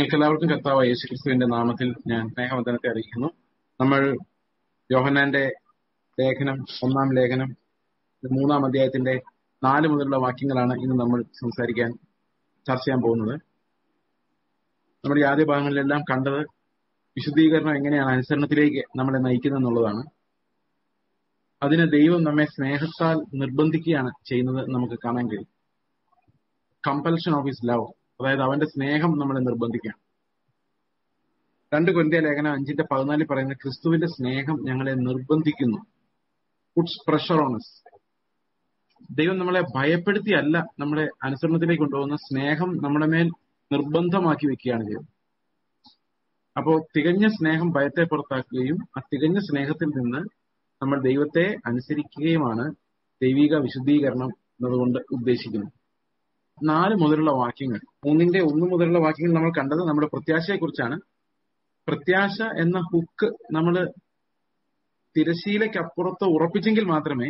നിങ്ങൾക്ക് എല്ലാവർക്കും കർത്താവ് യേശു ക്രിസ്തുവിന്റെ നാമത്തിൽ ഞാൻ സ്നേഹവന്ദനത്തെ അറിയിക്കുന്നു നമ്മൾ യോഹന്നാന്റെ ലേഖനം ഒന്നാം ലേഖനം മൂന്നാം അധ്യായത്തിന്റെ നാല് മുതലുള്ള വാക്യങ്ങളാണ് ഇന്ന് നമ്മൾ സംസാരിക്കാൻ ചർച്ച ചെയ്യാൻ പോകുന്നത് നമ്മുടെ ഈ ആദ്യ ഭാഗങ്ങളിലെല്ലാം കണ്ടത് വിശുദ്ധീകരണം എങ്ങനെയാണ് അനുസരണത്തിലേക്ക് നമ്മളെ നയിക്കുന്നത് എന്നുള്ളതാണ് അതിന് ദൈവം നമ്മെ സ്നേഹത്താൽ നിർബന്ധിക്കുകയാണ് ചെയ്യുന്നത് നമുക്ക് കാണാൻ കഴിയും കമ്പൽഷൻ ഓഫ് ഹിസ് ലവ് അതായത് അവന്റെ സ്നേഹം നമ്മളെ നിർബന്ധിക്കുകയാണ് രണ്ട് കൊന്തിയ ലേഖനം അഞ്ചിന്റെ പതിനാലിൽ പറയുന്ന ക്രിസ്തുവിന്റെ സ്നേഹം ഞങ്ങളെ നിർബന്ധിക്കുന്നു പുട്സ് പ്രഷർ ഓണസ് ദൈവം നമ്മളെ ഭയപ്പെടുത്തിയല്ല നമ്മളെ അനുസരണത്തിലേക്ക് കൊണ്ടുപോകുന്ന സ്നേഹം നമ്മുടെ മേൽ നിർബന്ധമാക്കി വെക്കുകയാണ് ചെയ്തത് അപ്പോ തികഞ്ഞ സ്നേഹം ഭയത്തെ പുറത്താക്കുകയും ആ തികഞ്ഞ സ്നേഹത്തിൽ നിന്ന് നമ്മൾ ദൈവത്തെ അനുസരിക്കുകയുമാണ് ദൈവിക വിശുദ്ധീകരണം എന്നതുകൊണ്ട് ഉദ്ദേശിക്കുന്നത് നാല് മുതലുള്ള വാക്യങ്ങൾ മൂന്നിന്റെ ഒന്ന് മുതലുള്ള വാക്യങ്ങൾ നമ്മൾ കണ്ടത് നമ്മുടെ പ്രത്യാശയെ കുറിച്ചാണ് പ്രത്യാശ എന്ന ഹുക്ക് നമ്മൾ തിരശീലയ്ക്കപ്പുറത്ത് ഉറപ്പിച്ചെങ്കിൽ മാത്രമേ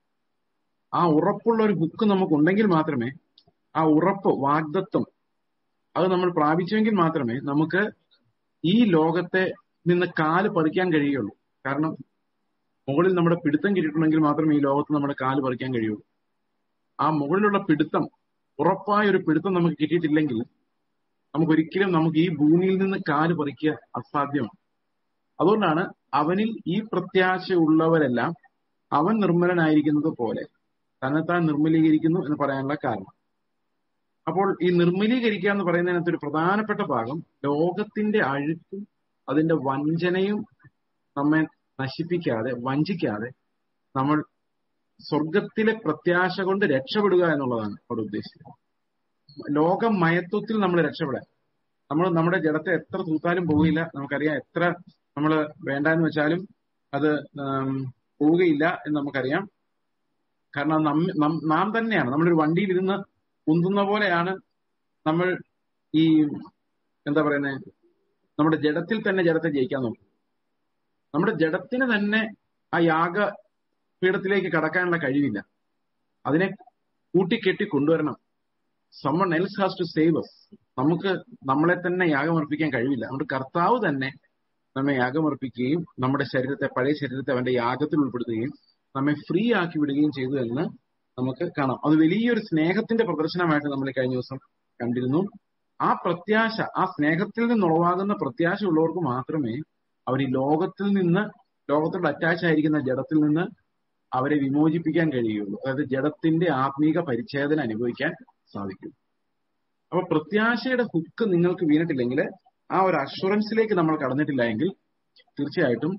ആ ഉറപ്പുള്ള ഒരു ഹുക്ക് നമുക്കുണ്ടെങ്കിൽ മാത്രമേ ആ ഉറപ്പ് വാഗ്ദത്വം അത് നമ്മൾ പ്രാപിച്ചുവെങ്കിൽ മാത്രമേ നമുക്ക് ഈ ലോകത്തെ നിന്ന് കാല് പറിക്കാൻ കഴിയുള്ളൂ കാരണം മുകളിൽ നമ്മുടെ പിടുത്തം കിട്ടിയിട്ടുണ്ടെങ്കിൽ മാത്രമേ ഈ ലോകത്ത് നമ്മുടെ കാല് പറിക്കാൻ കഴിയുള്ളൂ ആ മുകളിലുള്ള പിടുത്തം ഉറപ്പായ ഒരു പിടുത്തം നമുക്ക് കിട്ടിയിട്ടില്ലെങ്കിൽ നമുക്കൊരിക്കലും നമുക്ക് ഈ ഭൂമിയിൽ നിന്ന് കാല് പറിക്കുക അസാധ്യമാണ് അതുകൊണ്ടാണ് അവനിൽ ഈ പ്രത്യാശയുള്ളവരെല്ലാം അവൻ നിർമ്മലനായിരിക്കുന്നത് പോലെ തന്നെത്താൻ നിർമ്മലീകരിക്കുന്നു എന്ന് പറയാനുള്ള കാരണം അപ്പോൾ ഈ നിർമ്മലീകരിക്കുക എന്ന് പറയുന്നതിനകത്ത് ഒരു പ്രധാനപ്പെട്ട ഭാഗം ലോകത്തിന്റെ അഴുക്കും അതിന്റെ വഞ്ചനയും നമ്മെ നശിപ്പിക്കാതെ വഞ്ചിക്കാതെ നമ്മൾ സ്വർഗത്തിലെ പ്രത്യാശ കൊണ്ട് രക്ഷപ്പെടുക എന്നുള്ളതാണ് അവിടെ ഉദ്ദേശിക്കുന്നത് ലോക മയത്വത്തിൽ നമ്മൾ രക്ഷപ്പെടാൻ നമ്മൾ നമ്മുടെ ജഡത്തെ എത്ര തൂത്താലും പോകില്ല നമുക്കറിയാം എത്ര നമ്മൾ വേണ്ട എന്ന് വെച്ചാലും അത് പോവുകയില്ല എന്ന് നമുക്കറിയാം കാരണം നാം തന്നെയാണ് നമ്മളൊരു വണ്ടിയിൽ ഇരുന്ന് ഉന്തുന്ന പോലെയാണ് നമ്മൾ ഈ എന്താ പറയുന്നത് നമ്മുടെ ജഡത്തിൽ തന്നെ ജഡത്തെ ജയിക്കാൻ നോക്കും നമ്മുടെ ജഡത്തിന് തന്നെ ആ യാഗ പീഠത്തിലേക്ക് കടക്കാനുള്ള കഴിവില്ല അതിനെ കൂട്ടിക്കെട്ടി കൊണ്ടുവരണം someone else has to save us നമുക്ക് നമ്മളെ തന്നെ യാഗമർപ്പിക്കാൻ കഴിവില്ല അതുകൊണ്ട് കർത്താവ് തന്നെ നമ്മെ യാഗമർപ്പിക്കുകയും നമ്മുടെ ശരീരത്തെ പഴയ ശരീരത്തെ അവന്റെ യാഗത്തിൽ ഉൾപ്പെടുത്തുകയും നമ്മെ ഫ്രീ ആക്കി വിടുകയും ചെയ്തു എന്ന് നമുക്ക് കാണാം അത് വലിയൊരു സ്നേഹത്തിന്റെ പ്രദർശനമായിട്ട് നമ്മൾ കഴിഞ്ഞ ദിവസം കണ്ടിരുന്നു ആ പ്രത്യാശ ആ സ്നേഹത്തിൽ നിന്നുളവാകുന്ന പ്രത്യാശ ഉള്ളവർക്ക് മാത്രമേ അവർ ഈ ലോകത്തിൽ നിന്ന് ലോകത്തോട് അറ്റാച്ച് ആയിരിക്കുന്ന ജഡത്തിൽ നിന്ന് അവരെ വിമോചിപ്പിക്കാൻ കഴിയുള്ളൂ അതായത് ജഡത്തിന്റെ ആത്മീക പരിച്ഛേദന അനുഭവിക്കാൻ സാധിക്കും അപ്പൊ പ്രത്യാശയുടെ ഹുക്ക് നിങ്ങൾക്ക് വീണിട്ടില്ലെങ്കിൽ ആ ഒരു അഷുറൻസിലേക്ക് നമ്മൾ കടന്നിട്ടില്ല എങ്കിൽ തീർച്ചയായിട്ടും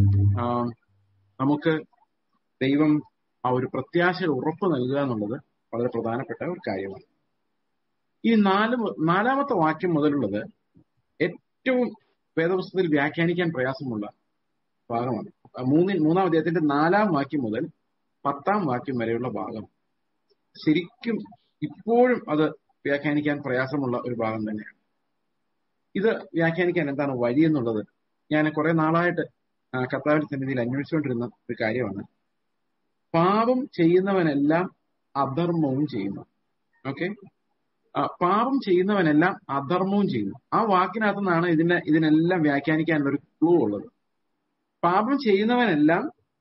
നമുക്ക് ദൈവം ആ ഒരു പ്രത്യാശയുടെ ഉറപ്പ് നൽകുക എന്നുള്ളത് വളരെ പ്രധാനപ്പെട്ട ഒരു കാര്യമാണ് ഈ നാല് നാലാമത്തെ വാക്യം മുതലുള്ളത് ഏറ്റവും വേദപുസ്തകത്തിൽ വ്യാഖ്യാനിക്കാൻ പ്രയാസമുള്ള ഭാഗമാണ് മൂന്നിൽ മൂന്നാം അദ്ദേഹത്തിന്റെ നാലാം വാക്യം മുതൽ പത്താം വാക്യം വരെയുള്ള ഭാഗം ശരിക്കും ഇപ്പോഴും അത് വ്യാഖ്യാനിക്കാൻ പ്രയാസമുള്ള ഒരു ഭാഗം തന്നെയാണ് ഇത് വ്യാഖ്യാനിക്കാൻ എന്താണ് വഴി എന്നുള്ളത് ഞാൻ കുറെ നാളായിട്ട് കർത്താവിന്റെ സന്നിധിയിൽ അന്വേഷിച്ചുകൊണ്ടിരുന്ന ഒരു കാര്യമാണ് പാപം ചെയ്യുന്നവനെല്ലാം അധർമ്മവും ചെയ്യുന്നു ഓക്കെ പാപം ചെയ്യുന്നവനെല്ലാം അധർമ്മവും ചെയ്യുന്നു ആ വാക്കിനകത്തു നിന്നാണ് ഇതിനെ ഇതിനെല്ലാം വ്യാഖ്യാനിക്കാനുള്ള ഒരു ക്ലൂ ഉള്ളത് പാപം ചെയ്യുന്നവനെല്ലാം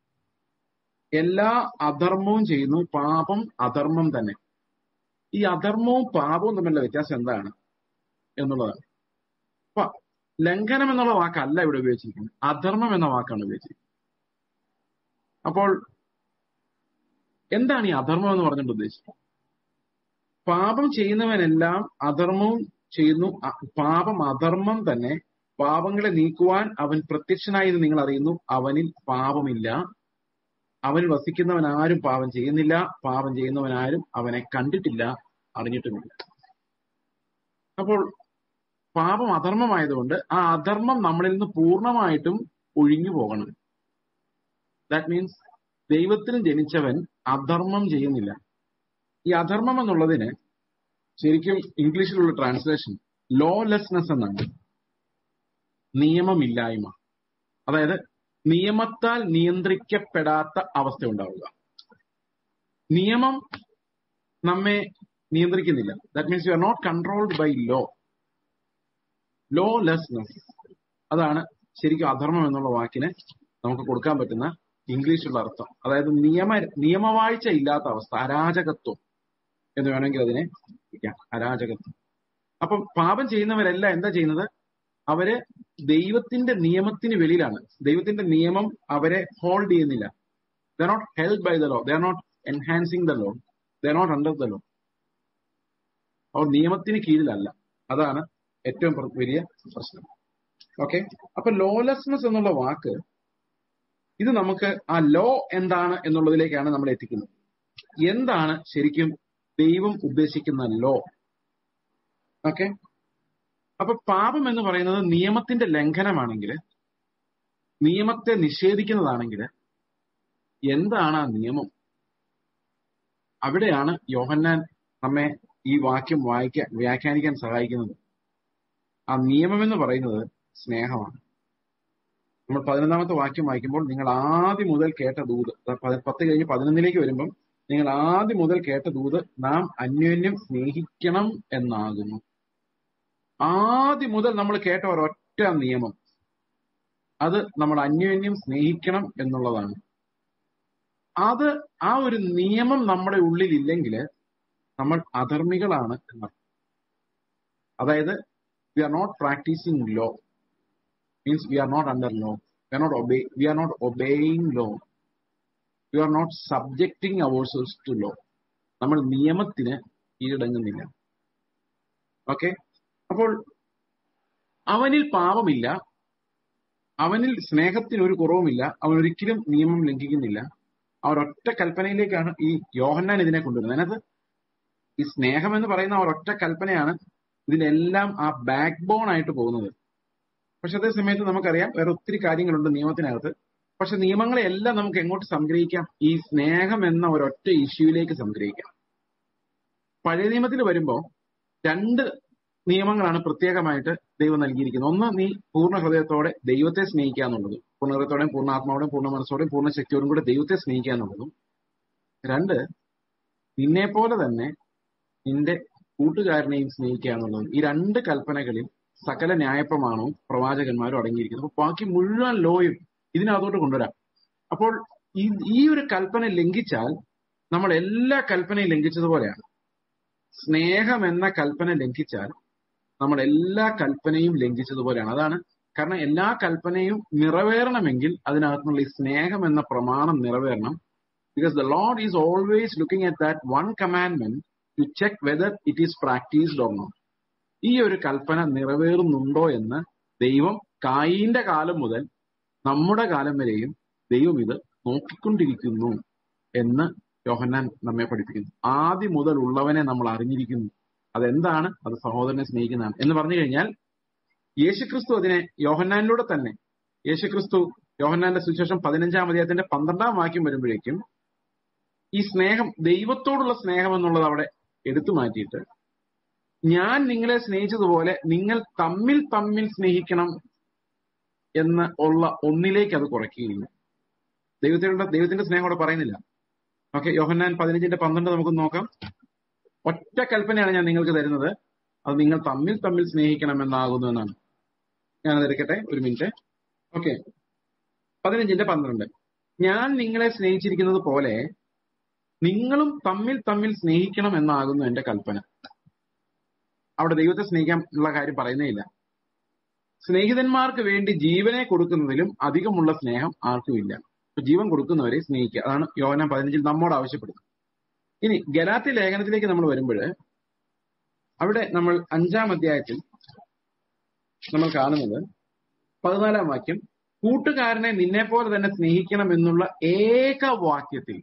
എല്ലാ അധർമ്മവും ചെയ്യുന്നു പാപം അധർമ്മം തന്നെ ഈ അധർമ്മവും പാപവും തമ്മിലുള്ള വ്യത്യാസം എന്താണ് എന്നുള്ളതാണ് അപ്പൊ ലംഘനം എന്നുള്ള വാക്കല്ല ഇവിടെ ഉപയോഗിച്ചിരിക്കുന്നത് അധർമ്മം എന്ന വാക്കാണ് ഉപയോഗിച്ചിരിക്കുന്നത് അപ്പോൾ എന്താണ് ഈ അധർമ്മം എന്ന് പറഞ്ഞിട്ട് ഉദ്ദേശിക്കുന്നത് പാപം ചെയ്യുന്നവനെല്ലാം അധർമ്മവും ചെയ്യുന്നു പാപം അധർമ്മം തന്നെ പാപങ്ങളെ നീക്കുവാൻ അവൻ പ്രത്യക്ഷനായി എന്ന് നിങ്ങൾ അറിയുന്നു അവനിൽ പാപമില്ല അവനിൽ വസിക്കുന്നവൻ ആരും പാപം ചെയ്യുന്നില്ല പാപം ചെയ്യുന്നവൻ ആരും അവനെ കണ്ടിട്ടില്ല അറിഞ്ഞിട്ടുമില്ല അപ്പോൾ പാപം അധർമ്മമായതുകൊണ്ട് ആ അധർമ്മം നമ്മളിൽ നിന്ന് പൂർണ്ണമായിട്ടും ഒഴിഞ്ഞു പോകണം ദാറ്റ് മീൻസ് ദൈവത്തിൽ ജനിച്ചവൻ അധർമ്മം ചെയ്യുന്നില്ല ഈ അധർമ്മം എന്നുള്ളതിന് ശരിക്കും ഇംഗ്ലീഷിലുള്ള ട്രാൻസ്ലേഷൻ ലോലെസ്നെസ് എന്നാണ് നിയമമില്ലായ്മ അതായത് നിയമത്താൽ നിയന്ത്രിക്കപ്പെടാത്ത അവസ്ഥ ഉണ്ടാവുക നിയമം നമ്മെ നിയന്ത്രിക്കുന്നില്ല that means you are not controlled by law lawlessness അതാണ് ശരിക്കും അധർമ്മം എന്നുള്ള വാക്കിന് നമുക്ക് കൊടുക്കാൻ പറ്റുന്ന ഇംഗ്ലീഷിലുള്ള അർത്ഥം അതായത് നിയമ നിയമവാഴ്ച ഇല്ലാത്ത അവസ്ഥ അരാജകത്വം എന്ന് വേണമെങ്കിൽ അതിനെ വിളിക്കാം അരാജകത്വം അപ്പം പാപം ചെയ്യുന്നവരെല്ലാം എന്താ ചെയ്യുന്നത് അവര് ദൈവത്തിന്റെ നിയമത്തിന് വെളിയിലാണ് ദൈവത്തിന്റെ നിയമം അവരെ ഹോൾഡ് ചെയ്യുന്നില്ല they not held by the law they are not enhancing the law they are not under the law അവർ നിയമത്തിന് കീഴിലല്ല അതാണ് ഏറ്റവും പ്ര- വലിയ പ്രശ്നം ഓക്കെ അപ്പൊ ലോലെസ്നെസ് എന്നുള്ള വാക്ക് ഇത് നമുക്ക് ആ ലോ എന്താണ് എന്നുള്ളതിലേക്കാണ് നമ്മൾ എത്തിക്കുന്നത് എന്താണ് ശരിക്കും ദൈവം ഉദ്ദേശിക്കുന്ന ലോ ഓക്കെ അപ്പൊ പാപം എന്ന് പറയുന്നത് നിയമത്തിന്റെ ലംഘനമാണെങ്കിൽ നിയമത്തെ നിഷേധിക്കുന്നതാണെങ്കിൽ എന്താണ് ആ നിയമം അവിടെയാണ് യോഹന്നാൻ നമ്മെ ഈ വാക്യം വായിക്കാൻ വ്യാഖ്യാനിക്കാൻ സഹായിക്കുന്നത് ആ നിയമം എന്ന് പറയുന്നത് സ്നേഹമാണ് നമ്മൾ പതിനൊന്നാമത്തെ വാക്യം വായിക്കുമ്പോൾ നിങ്ങൾ ആദ്യം മുതൽ കേട്ട ദൂത് പ- പത്ത് കഴിഞ്ഞ് പതിനൊന്നിലേക്ക് വരുമ്പം നിങ്ങൾ ആദ്യം മുതൽ കേട്ട ദൂത് നാം അന്യോന്യം സ്നേഹിക്കണം എന്നാകുന്നു ആദ്യം മുതൽ നമ്മൾ കേട്ട ഒരൊറ്റ നിയമം അത് നമ്മൾ അന്യോന്യം സ്നേഹിക്കണം എന്നുള്ളതാണ് അത് ആ ഒരു നിയമം നമ്മുടെ ഉള്ളിൽ ഇല്ലെങ്കിൽ നമ്മൾ അധർമ്മികളാണ് എന്നർത്ഥം അതായത് we are not practicing law means we are not under law we are not obey we are not obeying law we are not subjecting ourselves to law നമ്മൾ നിയമത്തിന് കീഴടങ്ങുന്നില്ല ഓക്കെ അപ്പോൾ അവനിൽ പാപമില്ല അവനിൽ സ്നേഹത്തിന് ഒരു കുറവുമില്ല അവൻ ഒരിക്കലും നിയമം ലംഘിക്കുന്നില്ല ആ ഒരൊറ്റ കൽപ്പനയിലേക്കാണ് ഈ യോഹന്നാൻ ഇതിനെ കൊണ്ടുവരുന്നത് അതിനകത്ത് ഈ സ്നേഹം എന്ന് പറയുന്ന ആ ഒരൊറ്റ കൽപ്പനയാണ് ഇതിലെല്ലാം ആ ബാക്ക് ബോൺ ആയിട്ട് പോകുന്നത് പക്ഷെ അതേ സമയത്ത് നമുക്കറിയാം വേറെ ഒത്തിരി കാര്യങ്ങളുണ്ട് നിയമത്തിനകത്ത് പക്ഷെ നിയമങ്ങളെ എല്ലാം നമുക്ക് എങ്ങോട്ട് സംഗ്രഹിക്കാം ഈ സ്നേഹം എന്ന ഒരൊറ്റ ഇഷ്യൂയിലേക്ക് സംഗ്രഹിക്കാം പഴയ നിയമത്തിൽ വരുമ്പോൾ രണ്ട് നിയമങ്ങളാണ് പ്രത്യേകമായിട്ട് ദൈവം നൽകിയിരിക്കുന്നത് ഒന്ന് നീ പൂർണ്ണ ഹൃദയത്തോടെ ദൈവത്തെ സ്നേഹിക്കുക എന്നുള്ളതും പൂർണ്ണ ഹൃദയത്തോടെയും പൂർണ്ണ ആത്മാവോടെയും പൂർണ്ണ മനസ്സോടെയും പൂർണ്ണ ശക്തിയോടും കൂടെ ദൈവത്തെ സ്നേഹിക്കുക എന്നുള്ളതും രണ്ട് നിന്നെ പോലെ തന്നെ നിന്റെ കൂട്ടുകാരനെയും സ്നേഹിക്കുക എന്നുള്ളതും ഈ രണ്ട് കൽപ്പനകളിൽ സകല ന്യായപ്രമാണവും പ്രവാചകന്മാരും അടങ്ങിയിരിക്കുന്നു അപ്പൊ ബാക്കി മുഴുവൻ ലോയും ഇതിനകത്തോട്ട് കൊണ്ടുവരാം അപ്പോൾ ഈ ഈ ഒരു കൽപ്പന ലംഘിച്ചാൽ നമ്മൾ എല്ലാ കൽപ്പനയും ലംഘിച്ചതുപോലെയാണ് സ്നേഹം എന്ന കൽപ്പന ലംഘിച്ചാൽ നമ്മൾ എല്ലാ കൽപ്പനയും ലംഘിച്ചതുപോലെയാണ് അതാണ് കാരണം എല്ലാ കൽപ്പനയും നിറവേറണമെങ്കിൽ അതിനകത്തുള്ള ഈ സ്നേഹം എന്ന പ്രമാണം നിറവേറണം because the Lord is always looking at that one commandment to check whether it is practiced or not ഈ ഒരു കൽപ്പന നിറവേറുന്നുണ്ടോ എന്ന് ദൈവം കായിന്റെ കാലം മുതൽ നമ്മുടെ കാലം വരെയും ദൈവം ഇത് നോക്കിക്കൊണ്ടിരിക്കുന്നു എന്ന് യോഹന്നാൻ നമ്മെ പഠിപ്പിക്കുന്നു ആദ്യം മുതൽ ഉള്ളവനെ നമ്മൾ അറിഞ്ഞിരിക്കുന്നു അതെന്താണ് അത് സഹോദരനെ സ്നേഹിക്കുന്നതാണ് എന്ന് പറഞ്ഞു കഴിഞ്ഞാൽ യേശുക്രിസ്തു അതിനെ യോഹന്നാനിലൂടെ തന്നെ യേശുക്രിസ്തു യോഹന്നാന്റെ സുവിശേഷം പതിനഞ്ചാം അധ്യായത്തിന്റെ പന്ത്രണ്ടാം വാക്യം വരുമ്പോഴേക്കും ഈ സ്നേഹം ദൈവത്തോടുള്ള സ്നേഹം എന്നുള്ളത് അവിടെ എടുത്തു മാറ്റിയിട്ട് ഞാൻ നിങ്ങളെ സ്നേഹിച്ചതുപോലെ നിങ്ങൾ തമ്മിൽ തമ്മിൽ സ്നേഹിക്കണം എന്ന് ഉള്ള ഒന്നിലേക്ക് അത് കുറയ്ക്കുകയില്ല ദൈവത്തിനുള്ള ദൈവത്തിന്റെ സ്നേഹം അവിടെ പറയുന്നില്ല ഓക്കെ യോഹന്നാൻ പതിനഞ്ചിന്റെ പന്ത്രണ്ട് നമുക്ക് നോക്കാം ഒറ്റ കൽപ്പനയാണ് ഞാൻ നിങ്ങൾക്ക് തരുന്നത് അത് നിങ്ങൾ തമ്മിൽ തമ്മിൽ സ്നേഹിക്കണം എന്നാകുന്നു എന്നാണ് ഞാനത് എടുക്കട്ടെ ഒരു മിനിറ്റ് ഓക്കെ പതിനഞ്ചിന്റെ പന്ത്രണ്ട് ഞാൻ നിങ്ങളെ സ്നേഹിച്ചിരിക്കുന്നത് പോലെ നിങ്ങളും തമ്മിൽ തമ്മിൽ സ്നേഹിക്കണം എന്നാകുന്നു എന്റെ കൽപ്പന അവിടെ ദൈവത്തെ സ്നേഹിക്കാൻ ഉള്ള കാര്യം പറയുന്നേ ഇല്ല സ്നേഹിതന്മാർക്ക് വേണ്ടി ജീവനെ കൊടുക്കുന്നതിലും അധികമുള്ള സ്നേഹം ആർക്കുമില്ല അപ്പൊ ജീവൻ കൊടുക്കുന്നവരെ സ്നേഹിക്കുക അതാണ് യോഹനം പതിനഞ്ചിൽ നമ്മോട് ആവശ്യപ്പെടുന്നത് ഇനി ഗലാത്തി ലേഖനത്തിലേക്ക് നമ്മൾ വരുമ്പോൾ അവിടെ നമ്മൾ അഞ്ചാം അധ്യായത്തിൽ നമ്മൾ കാണുന്നത് പതിനാലാം വാക്യം കൂട്ടുകാരനെ നിന്നെ പോലെ തന്നെ സ്നേഹിക്കണം എന്നുള്ള ഏക വാക്യത്തിൽ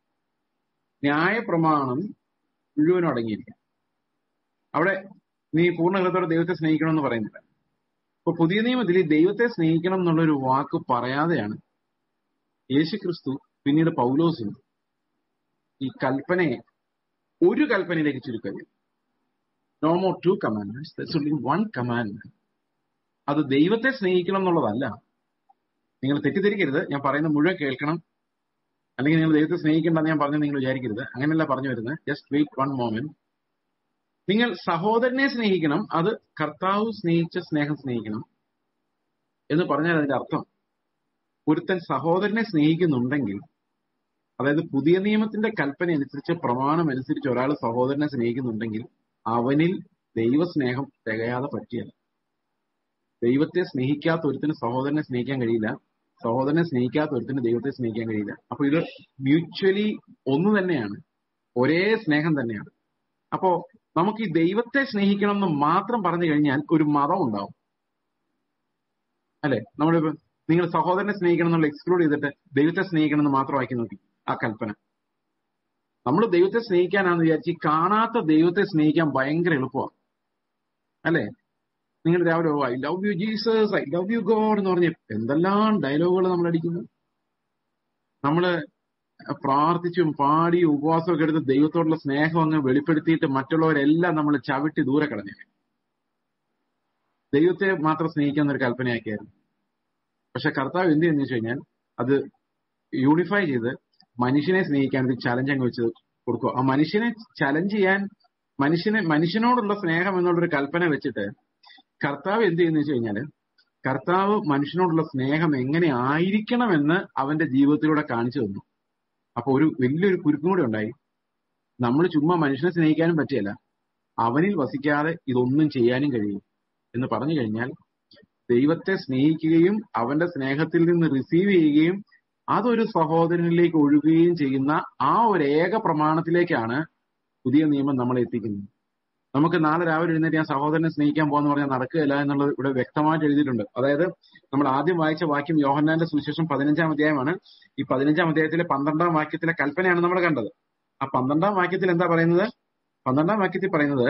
ന്യായപ്രമാണം മുഴുവനും അടങ്ങിയിരിക്കും അവിടെ നീ പൂർണ്ണ ഹൃദയത്തോടെ ദൈവത്തെ സ്നേഹിക്കണം എന്ന് പറയുന്നില്ല ഇപ്പൊ പുതിയ നിയമത്തിൽ ഈ ദൈവത്തെ സ്നേഹിക്കണം എന്നുള്ള ഒരു വാക്ക് പറയാതെയാണ് യേശുക്രിസ്തു പിന്നീട് പൗലോസിന് ഈ കൽപ്പനയെ ഒരു കൽപ്പനയിലേക്ക് ചുരുക്കുക no more two commandments one commandment അത് ദൈവത്തെ സ്നേഹിക്കണം എന്നുള്ളതല്ല നിങ്ങൾ തെറ്റിദ്ധരിക്കരുത് ഞാൻ പറയുന്ന മുഴുവൻ കേൾക്കണം അല്ലെങ്കിൽ നിങ്ങൾ ദൈവത്തെ സ്നേഹിക്കേണ്ടെന്ന് ഞാൻ പറഞ്ഞു നിങ്ങൾ വിചാരിക്കരുത് അങ്ങനെയല്ല പറഞ്ഞു വരുന്നത് ജസ്റ്റ് വെയിറ്റ് വൺ മോമെന്റ് നിങ്ങൾ സഹോദരനെ സ്നേഹിക്കണം അത് കർത്താവ് സ്നേഹിച്ച സ്നേഹം സ്നേഹിക്കണം എന്ന് പറഞ്ഞാൽ അതിന്റെ അർത്ഥം ഒരുത്തൻ സഹോദരനെ സ്നേഹിക്കുന്നുണ്ടെങ്കിൽ അതായത് പുതിയ നിയമത്തിന്റെ കൽപ്പന അനുസരിച്ച് പ്രമാണം അനുസരിച്ച് ഒരാൾ സഹോദരനെ സ്നേഹിക്കുന്നുണ്ടെങ്കിൽ അവനിൽ ദൈവസ്നേഹം തികയാതെ പറ്റിയല്ല ദൈവത്തെ സ്നേഹിക്കാത്ത ഒരുത്തിന് സഹോദരനെ സ്നേഹിക്കാൻ കഴിയില്ല സഹോദരനെ സ്നേഹിക്കാത്ത ഒരുത്തിന് ദൈവത്തെ സ്നേഹിക്കാൻ കഴിയില്ല അപ്പൊ ഇത് മ്യൂച്വലി ഒന്ന് തന്നെയാണ് ഒരേ സ്നേഹം തന്നെയാണ് അപ്പോ നമുക്ക് ഈ ദൈവത്തെ സ്നേഹിക്കണം എന്ന് മാത്രം പറഞ്ഞു കഴിഞ്ഞാൽ ഒരു മതം ഉണ്ടാവും അല്ലെ നമ്മളിപ്പോ നിങ്ങൾ സഹോദരനെ സ്നേഹിക്കണം എന്നുള്ള എക്സ്ക്ലൂഡ് ചെയ്തിട്ട് ദൈവത്തെ സ്നേഹിക്കണം എന്ന് മാത്രം ആക്കി നോക്കി ആ കൽപ്പന നമ്മൾ ദൈവത്തെ സ്നേഹിക്കാനാന്ന് വിചാരിച്ച് ഈ കാണാത്ത ദൈവത്തെ സ്നേഹിക്കാൻ ഭയങ്കര എളുപ്പമാണ് അല്ലെ നിങ്ങൾ രാവിലെ I love you Jesus I love you God എന്ന് പറഞ്ഞ് എന്തെല്ലാം ഡയലോഗുകൾ നമ്മൾ അടിക്കുന്നു നമ്മള് പ്രാർത്ഥിച്ചും പാടിയും ഉപവാസമൊക്കെ എടുത്ത് ദൈവത്തോടുള്ള സ്നേഹം അങ്ങ് വെളിപ്പെടുത്തിയിട്ട് മറ്റുള്ളവരെല്ലാം നമ്മൾ ചവിട്ടി ദൂരെ കളഞ്ഞു ദൈവത്തെ മാത്രം സ്നേഹിക്കുന്ന ഒരു കൽപ്പനയാക്കിയായിരുന്നു പക്ഷെ കർത്താവ് എന്ത് ചെയ്യുന്നു വെച്ച് കഴിഞ്ഞാൽ അത് യൂണിഫൈ ചെയ്ത് മനുഷ്യനെ സ്നേഹിക്കാൻ ഒരു ചലഞ്ച് അങ്ങ് വെച്ച് കൊടുക്കുക ആ മനുഷ്യനെ ചലഞ്ച് ചെയ്യാൻ മനുഷ്യനെ മനുഷ്യനോടുള്ള സ്നേഹം എന്നുള്ളൊരു കൽപ്പന വെച്ചിട്ട് കർത്താവ് എന്ത് ചെയ്യുന്നു വെച്ച് കഴിഞ്ഞാല് കർത്താവ് മനുഷ്യനോടുള്ള സ്നേഹം എങ്ങനെ ആയിരിക്കണമെന്ന് അവന്റെ ജീവിതത്തിലൂടെ കാണിച്ചു തന്നു അപ്പൊ ഒരു വലിയൊരു കുരുക്കും കൂടെ ഉണ്ടായി നമ്മൾ ചുമ്മാ മനുഷ്യനെ സ്നേഹിക്കാനും പറ്റിയല്ല അവനിൽ വസിക്കാതെ ഇതൊന്നും ചെയ്യാനും കഴിയും എന്ന് പറഞ്ഞു കഴിഞ്ഞാൽ ദൈവത്തെ സ്നേഹിക്കുകയും അവന്റെ സ്നേഹത്തിൽ നിന്ന് റിസീവ് ചെയ്യുകയും അതൊരു സഹോദരനിലേക്ക് ഒഴുകുകയും ചെയ്യുന്ന ആ ഒരു ഏക പ്രമാണത്തിലേക്കാണ് പുതിയ നിയമം നമ്മളെ എത്തിക്കുന്നത് നമുക്ക് നാളെ രാവിലെ എഴുന്നേറ്റ് ഞാൻ സഹോദരനെ സ്നേഹിക്കാൻ പോകുന്ന പറഞ്ഞാൽ നടക്കുകയില്ല എന്നുള്ളത് ഇവിടെ വ്യക്തമായിട്ട് എഴുതിയിട്ടുണ്ട് അതായത് നമ്മൾ ആദ്യം വായിച്ച വാക്യം യോഹന്നാന്റെ സുവിശേഷം പതിനഞ്ചാം അധ്യായമാണ് ഈ പതിനഞ്ചാം അധ്യായത്തിലെ പന്ത്രണ്ടാം വാക്യത്തിലെ കൽപ്പനയാണ് നമ്മൾ കണ്ടത് ആ പന്ത്രണ്ടാം വാക്യത്തിൽ എന്താ പറയുന്നത് പന്ത്രണ്ടാം വാക്യത്തിൽ പറയുന്നത്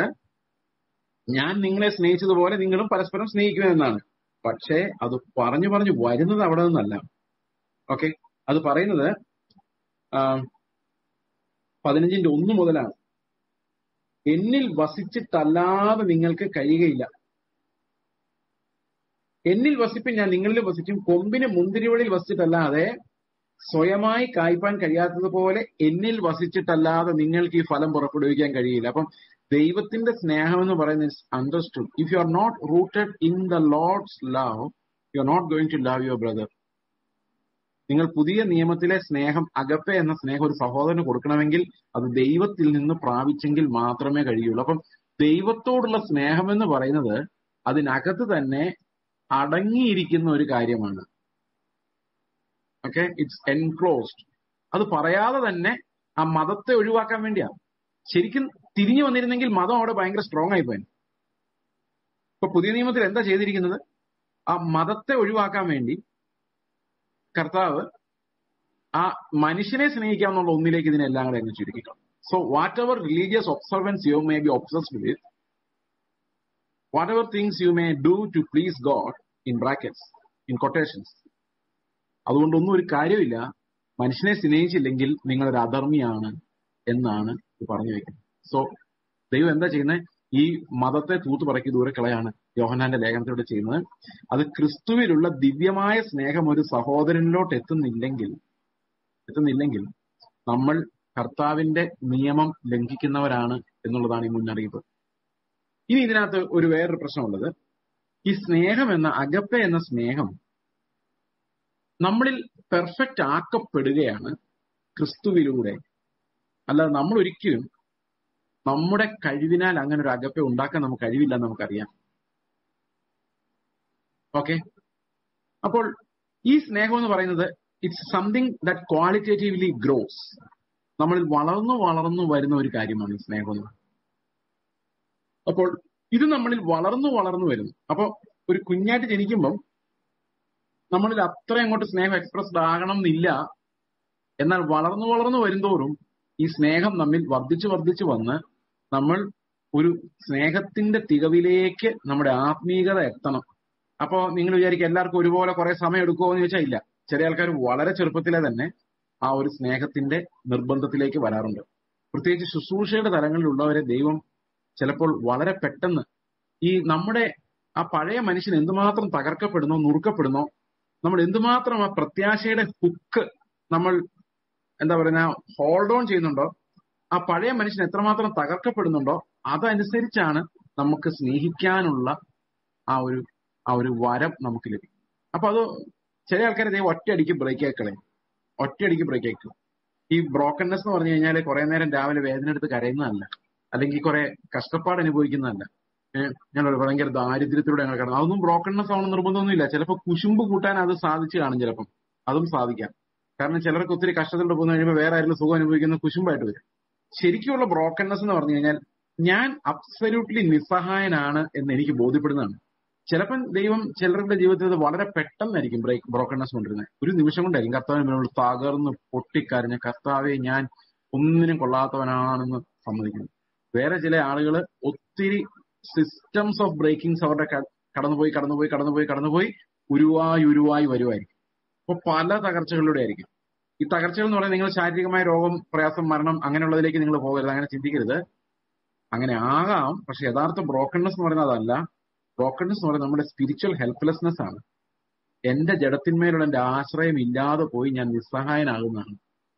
ഞാൻ നിങ്ങളെ സ്നേഹിച്ചതുപോലെ നിങ്ങളും പരസ്പരം സ്നേഹിക്കുക എന്നാണ് പക്ഷേ അത് പറഞ്ഞു പറഞ്ഞു വരുന്നത് അവിടെ നിന്നല്ല ഓക്കെ അത് പറയുന്നത് പതിനഞ്ചിന്റെ ഒന്ന് മുതലാണ് എന്നിൽ വസിച്ചിട്ടല്ലാതെ നിങ്ങൾക്ക് കഴിയുകയില്ല എന്നിൽ വസിപ്പിൻ ഞാൻ നിങ്ങളിൽ വസിക്കും കൊമ്പിന് മുന്തിരിവളിൽ വസിച്ചിട്ടല്ലാതെ സ്വയമായി കായ്പാൻ കഴിയാത്തതുപോലെ എന്നിൽ വസിച്ചിട്ടല്ലാതെ നിങ്ങൾക്ക് ഈ ഫലം പുറപ്പെടുവിക്കാൻ കഴിയില്ല അപ്പം ദൈവത്തിന്റെ സ്നേഹം എന്ന് പറയുന്നത് understood if you are not rooted in the Lord's love you are not going to love your brother നിങ്ങൾ പുതിയ നിയമത്തിലെ സ്നേഹം അകപ്പെ എന്ന സ്നേഹം ഒരു സഹോദരന് കൊടുക്കണമെങ്കിൽ അത് ദൈവത്തിൽ നിന്ന് പ്രാപിച്ചെങ്കിൽ മാത്രമേ കഴിയുള്ളൂ അപ്പം ദൈവത്തോടുള്ള സ്നേഹം എന്ന് പറയുന്നത് അതിനകത്ത് തന്നെ അടങ്ങിയിരിക്കുന്ന ഒരു കാര്യമാണ് ഓക്കെ ഇറ്റ്സ് എൻക്ലോസ്ഡ് അത് പറയാതെ തന്നെ ആ മതത്തെ ഒഴിവാക്കാൻ വേണ്ടിയാണ് ശരിക്കും തിരിഞ്ഞു വന്നിരുന്നെങ്കിൽ മതം അവിടെ ഭയങ്കര സ്ട്രോങ് ആയി പോയി ഇപ്പൊ പുതിയ നിയമത്തിൽ എന്താ ചെയ്തിരിക്കുന്നത് ആ മതത്തെ ഒഴിവാക്കാൻ വേണ്ടി കർത്താവ് ആ മനുഷ്യനെ സ്നേഹിക്കാന്നുള്ള ഒന്നിലേക്ക് ഇതിനെല്ലാം കൂടെ അങ്ങ് ചുരുക്കിക്കണം so whatever religious observance you may be obsessed with whatever things you may do to please God in brackets in quotations അതുകൊണ്ടൊന്നും ഒരു കാര്യമില്ല മനുഷ്യനെ സ്നേഹിച്ചില്ലെങ്കിൽ നിങ്ങളൊരു അധർമ്മിയാണ് എന്നാണ് ഇത് പറഞ്ഞു വെക്കുന്നത് സോ ദൈവം എന്താ ചെയ്യുന്നത് ഈ മതത്തെ തൂത്തുപറക്കി ദൂരെ കളയാണ് യോഹനാന്റെ ലേഖനത്തിലൂടെ ചെയ്യുന്നത് അത് ക്രിസ്തുവിലുള്ള ദിവ്യമായ സ്നേഹം ഒരു സഹോദരനിലോട്ട് എത്തുന്നില്ലെങ്കിൽ എത്തുന്നില്ലെങ്കിൽ നമ്മൾ കർത്താവിന്റെ നിയമം ലംഘിക്കുന്നവരാണ് എന്നുള്ളതാണ് ഈ മുന്നറിയിപ്പ് ഇനി ഇതിനകത്ത് ഒരു വേറൊരു പ്രശ്നമുള്ളത് ഈ സ്നേഹം എന്ന അകപ്പ എന്ന സ്നേഹം നമ്മളിൽ പെർഫെക്റ്റ് ആക്കപ്പെടുകയാണ് ക്രിസ്തുവിലൂടെ അല്ലാതെ നമ്മൾ ഒരിക്കലും നമ്മുടെ കഴിവിനാൽ അങ്ങനെ ഒരു അകപ്പ ഉണ്ടാക്കാൻ നമുക്ക് കഴിവില്ല എന്ന് നമുക്കറിയാം ഓക്കെ അപ്പോൾ ഈ സ്നേഹം എന്ന് പറയുന്നത് it's something that qualitatively grows നമ്മളിൽ വളർന്നു വളർന്നു വരുന്ന ഒരു കാര്യമാണ് ഈ സ്നേഹം എന്ന് അപ്പോൾ ഇത് നമ്മളിൽ വളർന്നു വളർന്നു വരുന്നു അപ്പോൾ ഒരു കുഞ്ഞായിട്ട് ജനിക്കുമ്പം നമ്മളിൽ അത്ര അങ്ങോട്ട് സ്നേഹം എക്സ്പ്രസ്ഡ് ആകണം എന്നില്ല എന്നാൽ വളർന്നു വളർന്നു വരുന്തോറും ഈ സ്നേഹം നമ്മിൽ വർദ്ധിച്ചു വർദ്ധിച്ചു വന്ന് നമ്മൾ ഒരു സ്നേഹത്തിന്റെ തികവിലേക്ക് നമ്മുടെ ആത്മീയത എത്തണം അപ്പോ നിങ്ങൾ വിചാരിക്കും എല്ലാവർക്കും ഒരുപോലെ കുറെ സമയം എടുക്കുമോ എന്ന് ചോദിച്ചാൽ ഇല്ല ചില ആൾക്കാർ വളരെ ചെറുപ്പത്തിലെ തന്നെ ആ ഒരു സ്നേഹത്തിന്റെ നിർബന്ധത്തിലേക്ക് വരാറുണ്ട് പ്രത്യേകിച്ച് ശുശ്രൂഷയുടെ തലങ്ങളിലുള്ളവരെ ദൈവം ചിലപ്പോൾ വളരെ പെട്ടെന്ന് ഈ നമ്മുടെ ആ പഴയ മനുഷ്യൻ എന്തുമാത്രം തകർക്കപ്പെടുന്നോ നുറുക്കപ്പെടുന്നോ നമ്മൾ എന്തുമാത്രം ആ പ്രത്യാശയുടെ ഹുക്ക് നമ്മൾ എന്താ പറയുന്ന ഹോൾഡ് ഓൺ ചെയ്യുന്നുണ്ടോ ആ പഴയ മനുഷ്യൻ എത്രമാത്രം തകർക്കപ്പെടുന്നുണ്ടോ അതനുസരിച്ചാണ് നമുക്ക് സ്നേഹിക്കാനുള്ള ആ ഒരു ആ ഒരു വരം നമുക്ക് ലഭിക്കും അപ്പൊ അത് ചില ആൾക്കാരെ ദൈവം ഒറ്റയടിക്ക് ബ്രേക്ക് ആക്കളെ ഒറ്റയടിക്ക് ബ്രേക്ക് ആക്കും ഈ ബ്രോക്കൺനെസ് എന്ന് പറഞ്ഞു കഴിഞ്ഞാൽ കുറെ നേരം രാവിലെ വേദന എടുത്ത് കരയുന്നതല്ല അല്ലെങ്കിൽ കുറെ കഷ്ടപ്പാട് അനുഭവിക്കുന്നതല്ല ഏഹ് ഞാൻ ഒരു ഭയങ്കര ദാരിദ്ര്യത്തിലൂടെ ഞങ്ങൾ കടന്നു അതൊന്നും ബ്രോക്കൺനെസ് ആവണം നിർബന്ധമൊന്നുമില്ല ചിലപ്പോൾ കുശുമ്പ് കൂട്ടാൻ അത് സാധിച്ചു കാണും ചിലപ്പം അതും സാധിക്കാം കാരണം ചിലർക്ക് ഒത്തിരി കഷ്ടത്തിലൂടെ പോകുന്ന കഴിയുമ്പോൾ വേറെ ആരെങ്കിലും സുഖം അനുഭവിക്കുന്ന കുശുമ്പായിട്ട് വരും ശരിക്കുള്ള ബ്രോക്കൺനെസ് എന്ന് പറഞ്ഞു കഴിഞ്ഞാൽ ഞാൻ അബ്സല്യൂട്ട്ലി നിസ്സഹായനാണ് എന്ന് എനിക്ക് ബോധ്യപ്പെടുന്നതാണ് ചിലപ്പം ദൈവം ചിലരുടെ ജീവിതത്തിൽ അത് വളരെ പെട്ടെന്നായിരിക്കും ബ്രേക്ക് ബ്രോക്കൺനെസ് കൊണ്ടിരുന്നത് ഒരു നിമിഷം കൊണ്ടായിരിക്കും കർത്താവിന് മുന്നിൽ തകർന്ന് പൊട്ടിക്കരഞ്ഞ കർത്താവെ ഞാൻ ഒന്നിനും കൊള്ളാത്തവനാണെന്ന് സമ്മതിക്കുന്നു വേറെ ചില ആളുകൾ ഒത്തിരി സിസ്റ്റംസ് ഓഫ് ബ്രേക്കിങ്സ് അവരുടെ ക- കടന്നുപോയി കടന്നുപോയി കടന്നുപോയി കടന്നുപോയി ഉരുവായി ഉരുവായി വരുമായിരിക്കും അപ്പൊ പല തകർച്ചകളിലൂടെ ആയിരിക്കും ഈ തകർച്ചകൾ എന്ന് പറയുന്നത് നിങ്ങൾ ശാരീരികമായ രോഗം പ്രയാസം മരണം അങ്ങനെയുള്ളതിലേക്ക് നിങ്ങൾ പോകരുത് അങ്ങനെ ചിന്തിക്കരുത് അങ്ങനെ ആകാം പക്ഷെ യഥാർത്ഥ ബ്രോക്കൺനെസ് എന്ന് പറയുന്നത് അതല്ല ബ്രോക്കൺനെസ് എന്ന് പറയുന്നത് നമ്മുടെ സ്പിരിച്വൽ ഹെൽപ്ലെസ്നെസ് ആണ് എന്റെ ജഡത്തിന്മേലുള്ള എന്റെ ആശ്രയം ഇല്ലാതെ പോയി ഞാൻ നിസ്സഹായനാകുന്നതാണ്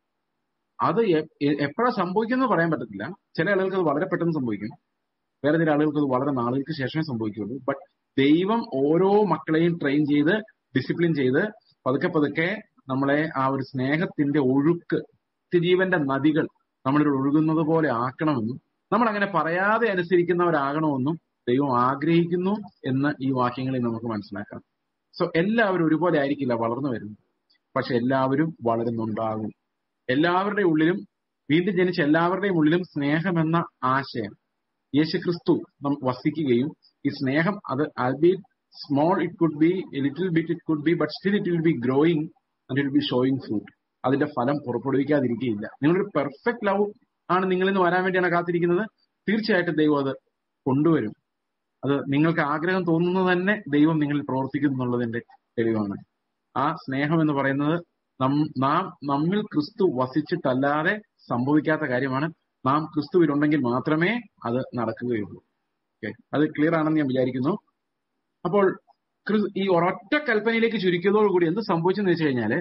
അത് എപ്പോഴാ സംഭവിക്കുന്നത് പറയാൻ പറ്റത്തില്ല ചില ആളുകൾക്ക് അത് വളരെ പെട്ടെന്ന് സംഭവിക്കും വേറെ ചില ആളുകൾക്ക് അത് വളരെ നാളുകൾക്ക് ശേഷമേ സംഭവിക്കുകയുള്ളൂ ബട്ട് ദൈവം ഓരോ മക്കളെയും ട്രെയിൻ ചെയ്ത് ഡിസിപ്ലിൻ ചെയ്ത് പതുക്കെ പതുക്കെ നമ്മളെ ആ ഒരു സ്നേഹത്തിന്റെ ഒഴുക്ക് നിത്യജീവന്റെ നദികൾ നമ്മളിൽ ഒഴുകുന്നത് പോലെ ആക്കണമെന്നും നമ്മൾ അങ്ങനെ പറയാതെ അനുസരിക്കുന്നവരാകണമെന്നും ദൈവം ആഗ്രഹിക്കുന്നു എന്ന് ഈ വാക്യങ്ങളിൽ നമുക്ക് മനസ്സിലാക്കാം സോ എല്ലാവരും ഒരുപോലെ ആയിരിക്കില്ല വളർന്നു വരുന്നത് പക്ഷെ എല്ലാവരും വളരുന്നുണ്ടാകും എല്ലാവരുടെ ഉള്ളിലും വീണ്ടും ജനിച്ച എല്ലാവരുടെയും ഉള്ളിലും സ്നേഹമെന്ന ആശയം യേശു ക്രിസ്തു വസിക്കുകയും ഈ സ്നേഹം അത് it'll be small it could be little bit it could be but still it will be growing and it be showing fruit അതിന്റെ ഫലം പുറപ്പെടുവിക്കാതിരിക്കുകയില്ല നിങ്ങളൊരു പെർഫെക്റ്റ് ലവ് ആണ് നിങ്ങളിൽ നിന്ന് വരാൻ വേണ്ടിയാണ് കാത്തിരിക്കുന്നത് തീർച്ചയായിട്ടും ദൈവം അത് കൊണ്ടുവരും അത് നിങ്ങൾക്ക് ആഗ്രഹം തോന്നുന്നത് തന്നെ ദൈവം നിങ്ങളിൽ പ്രവർത്തിക്കുന്നു എന്നുള്ളതിന്റെ തെളിവാണ് ആ സ്നേഹം എന്ന് പറയുന്നത് നാം നമ്മിൽ ക്രിസ്തു വസിച്ചിട്ടല്ലാതെ സംഭവിക്കാത്ത കാര്യമാണ് നാം ക്രിസ്തുവിലുണ്ടെങ്കിൽ മാത്രമേ അത് നടക്കുകയുള്ളൂ ഓക്കെ അത് ക്ലിയർ ആണെന്ന് ഞാൻ വിചാരിക്കുന്നു അപ്പോൾ ഈ ഒരൊറ്റ കൽപ്പനയിലേക്ക് ചുരുക്കിയതോടുകൂടി എന്ത് സംഭവിച്ചെന്ന് വെച്ച് കഴിഞ്ഞാല്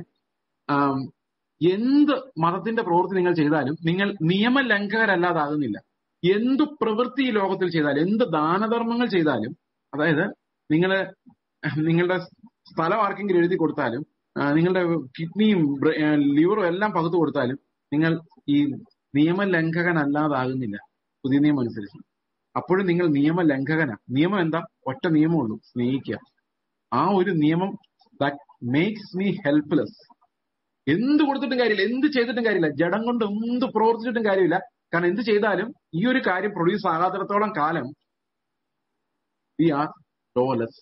എന്ത് മതത്തിന്റെ പ്രവൃത്തി നിങ്ങൾ ചെയ്താലും നിങ്ങൾ നിയമലംഘകരല്ലാതാകുന്നില്ല എന്ത് പ്രവൃത്തി ഈ ലോകത്തിൽ ചെയ്താലും എന്ത് ദാനധർമ്മങ്ങൾ ചെയ്താലും അതായത് നിങ്ങൾ നിങ്ങളുടെ സ്ഥലം ആർക്കെങ്കിലും എഴുതി കൊടുത്താലും നിങ്ങളുടെ കിഡ്നിയും ലിവറും എല്ലാം പകുത്തു കൊടുത്താലും നിങ്ങൾ ഈ നിയമലംഘകനല്ലാതാകുന്നില്ല പുതിയ നിയമം അനുസരിച്ച് അപ്പോഴും നിങ്ങൾ നിയമലംഘകനാണ് നിയമം എന്താ ഒറ്റ നിയമമുള്ളൂ സ്നേഹിക്കുക ആ ഒരു നിയമം ദാറ്റ് മേക്സ് മീ ഹെൽപ്ലെസ് എന്ത് കൊടുത്തിട്ടും കാര്യമില്ല എന്ത് ചെയ്തിട്ടും കാര്യമില്ല ജഡം കൊണ്ട് എന്ത് പ്രവർത്തിച്ചിട്ടും കാര്യമില്ല കാരണം എന്ത് ചെയ്താലും ഈ ഒരു കാര്യം പ്രൊഡ്യൂസ് ആകാത്തിടത്തോളം കാലം വി ആർ ഡോലെസ്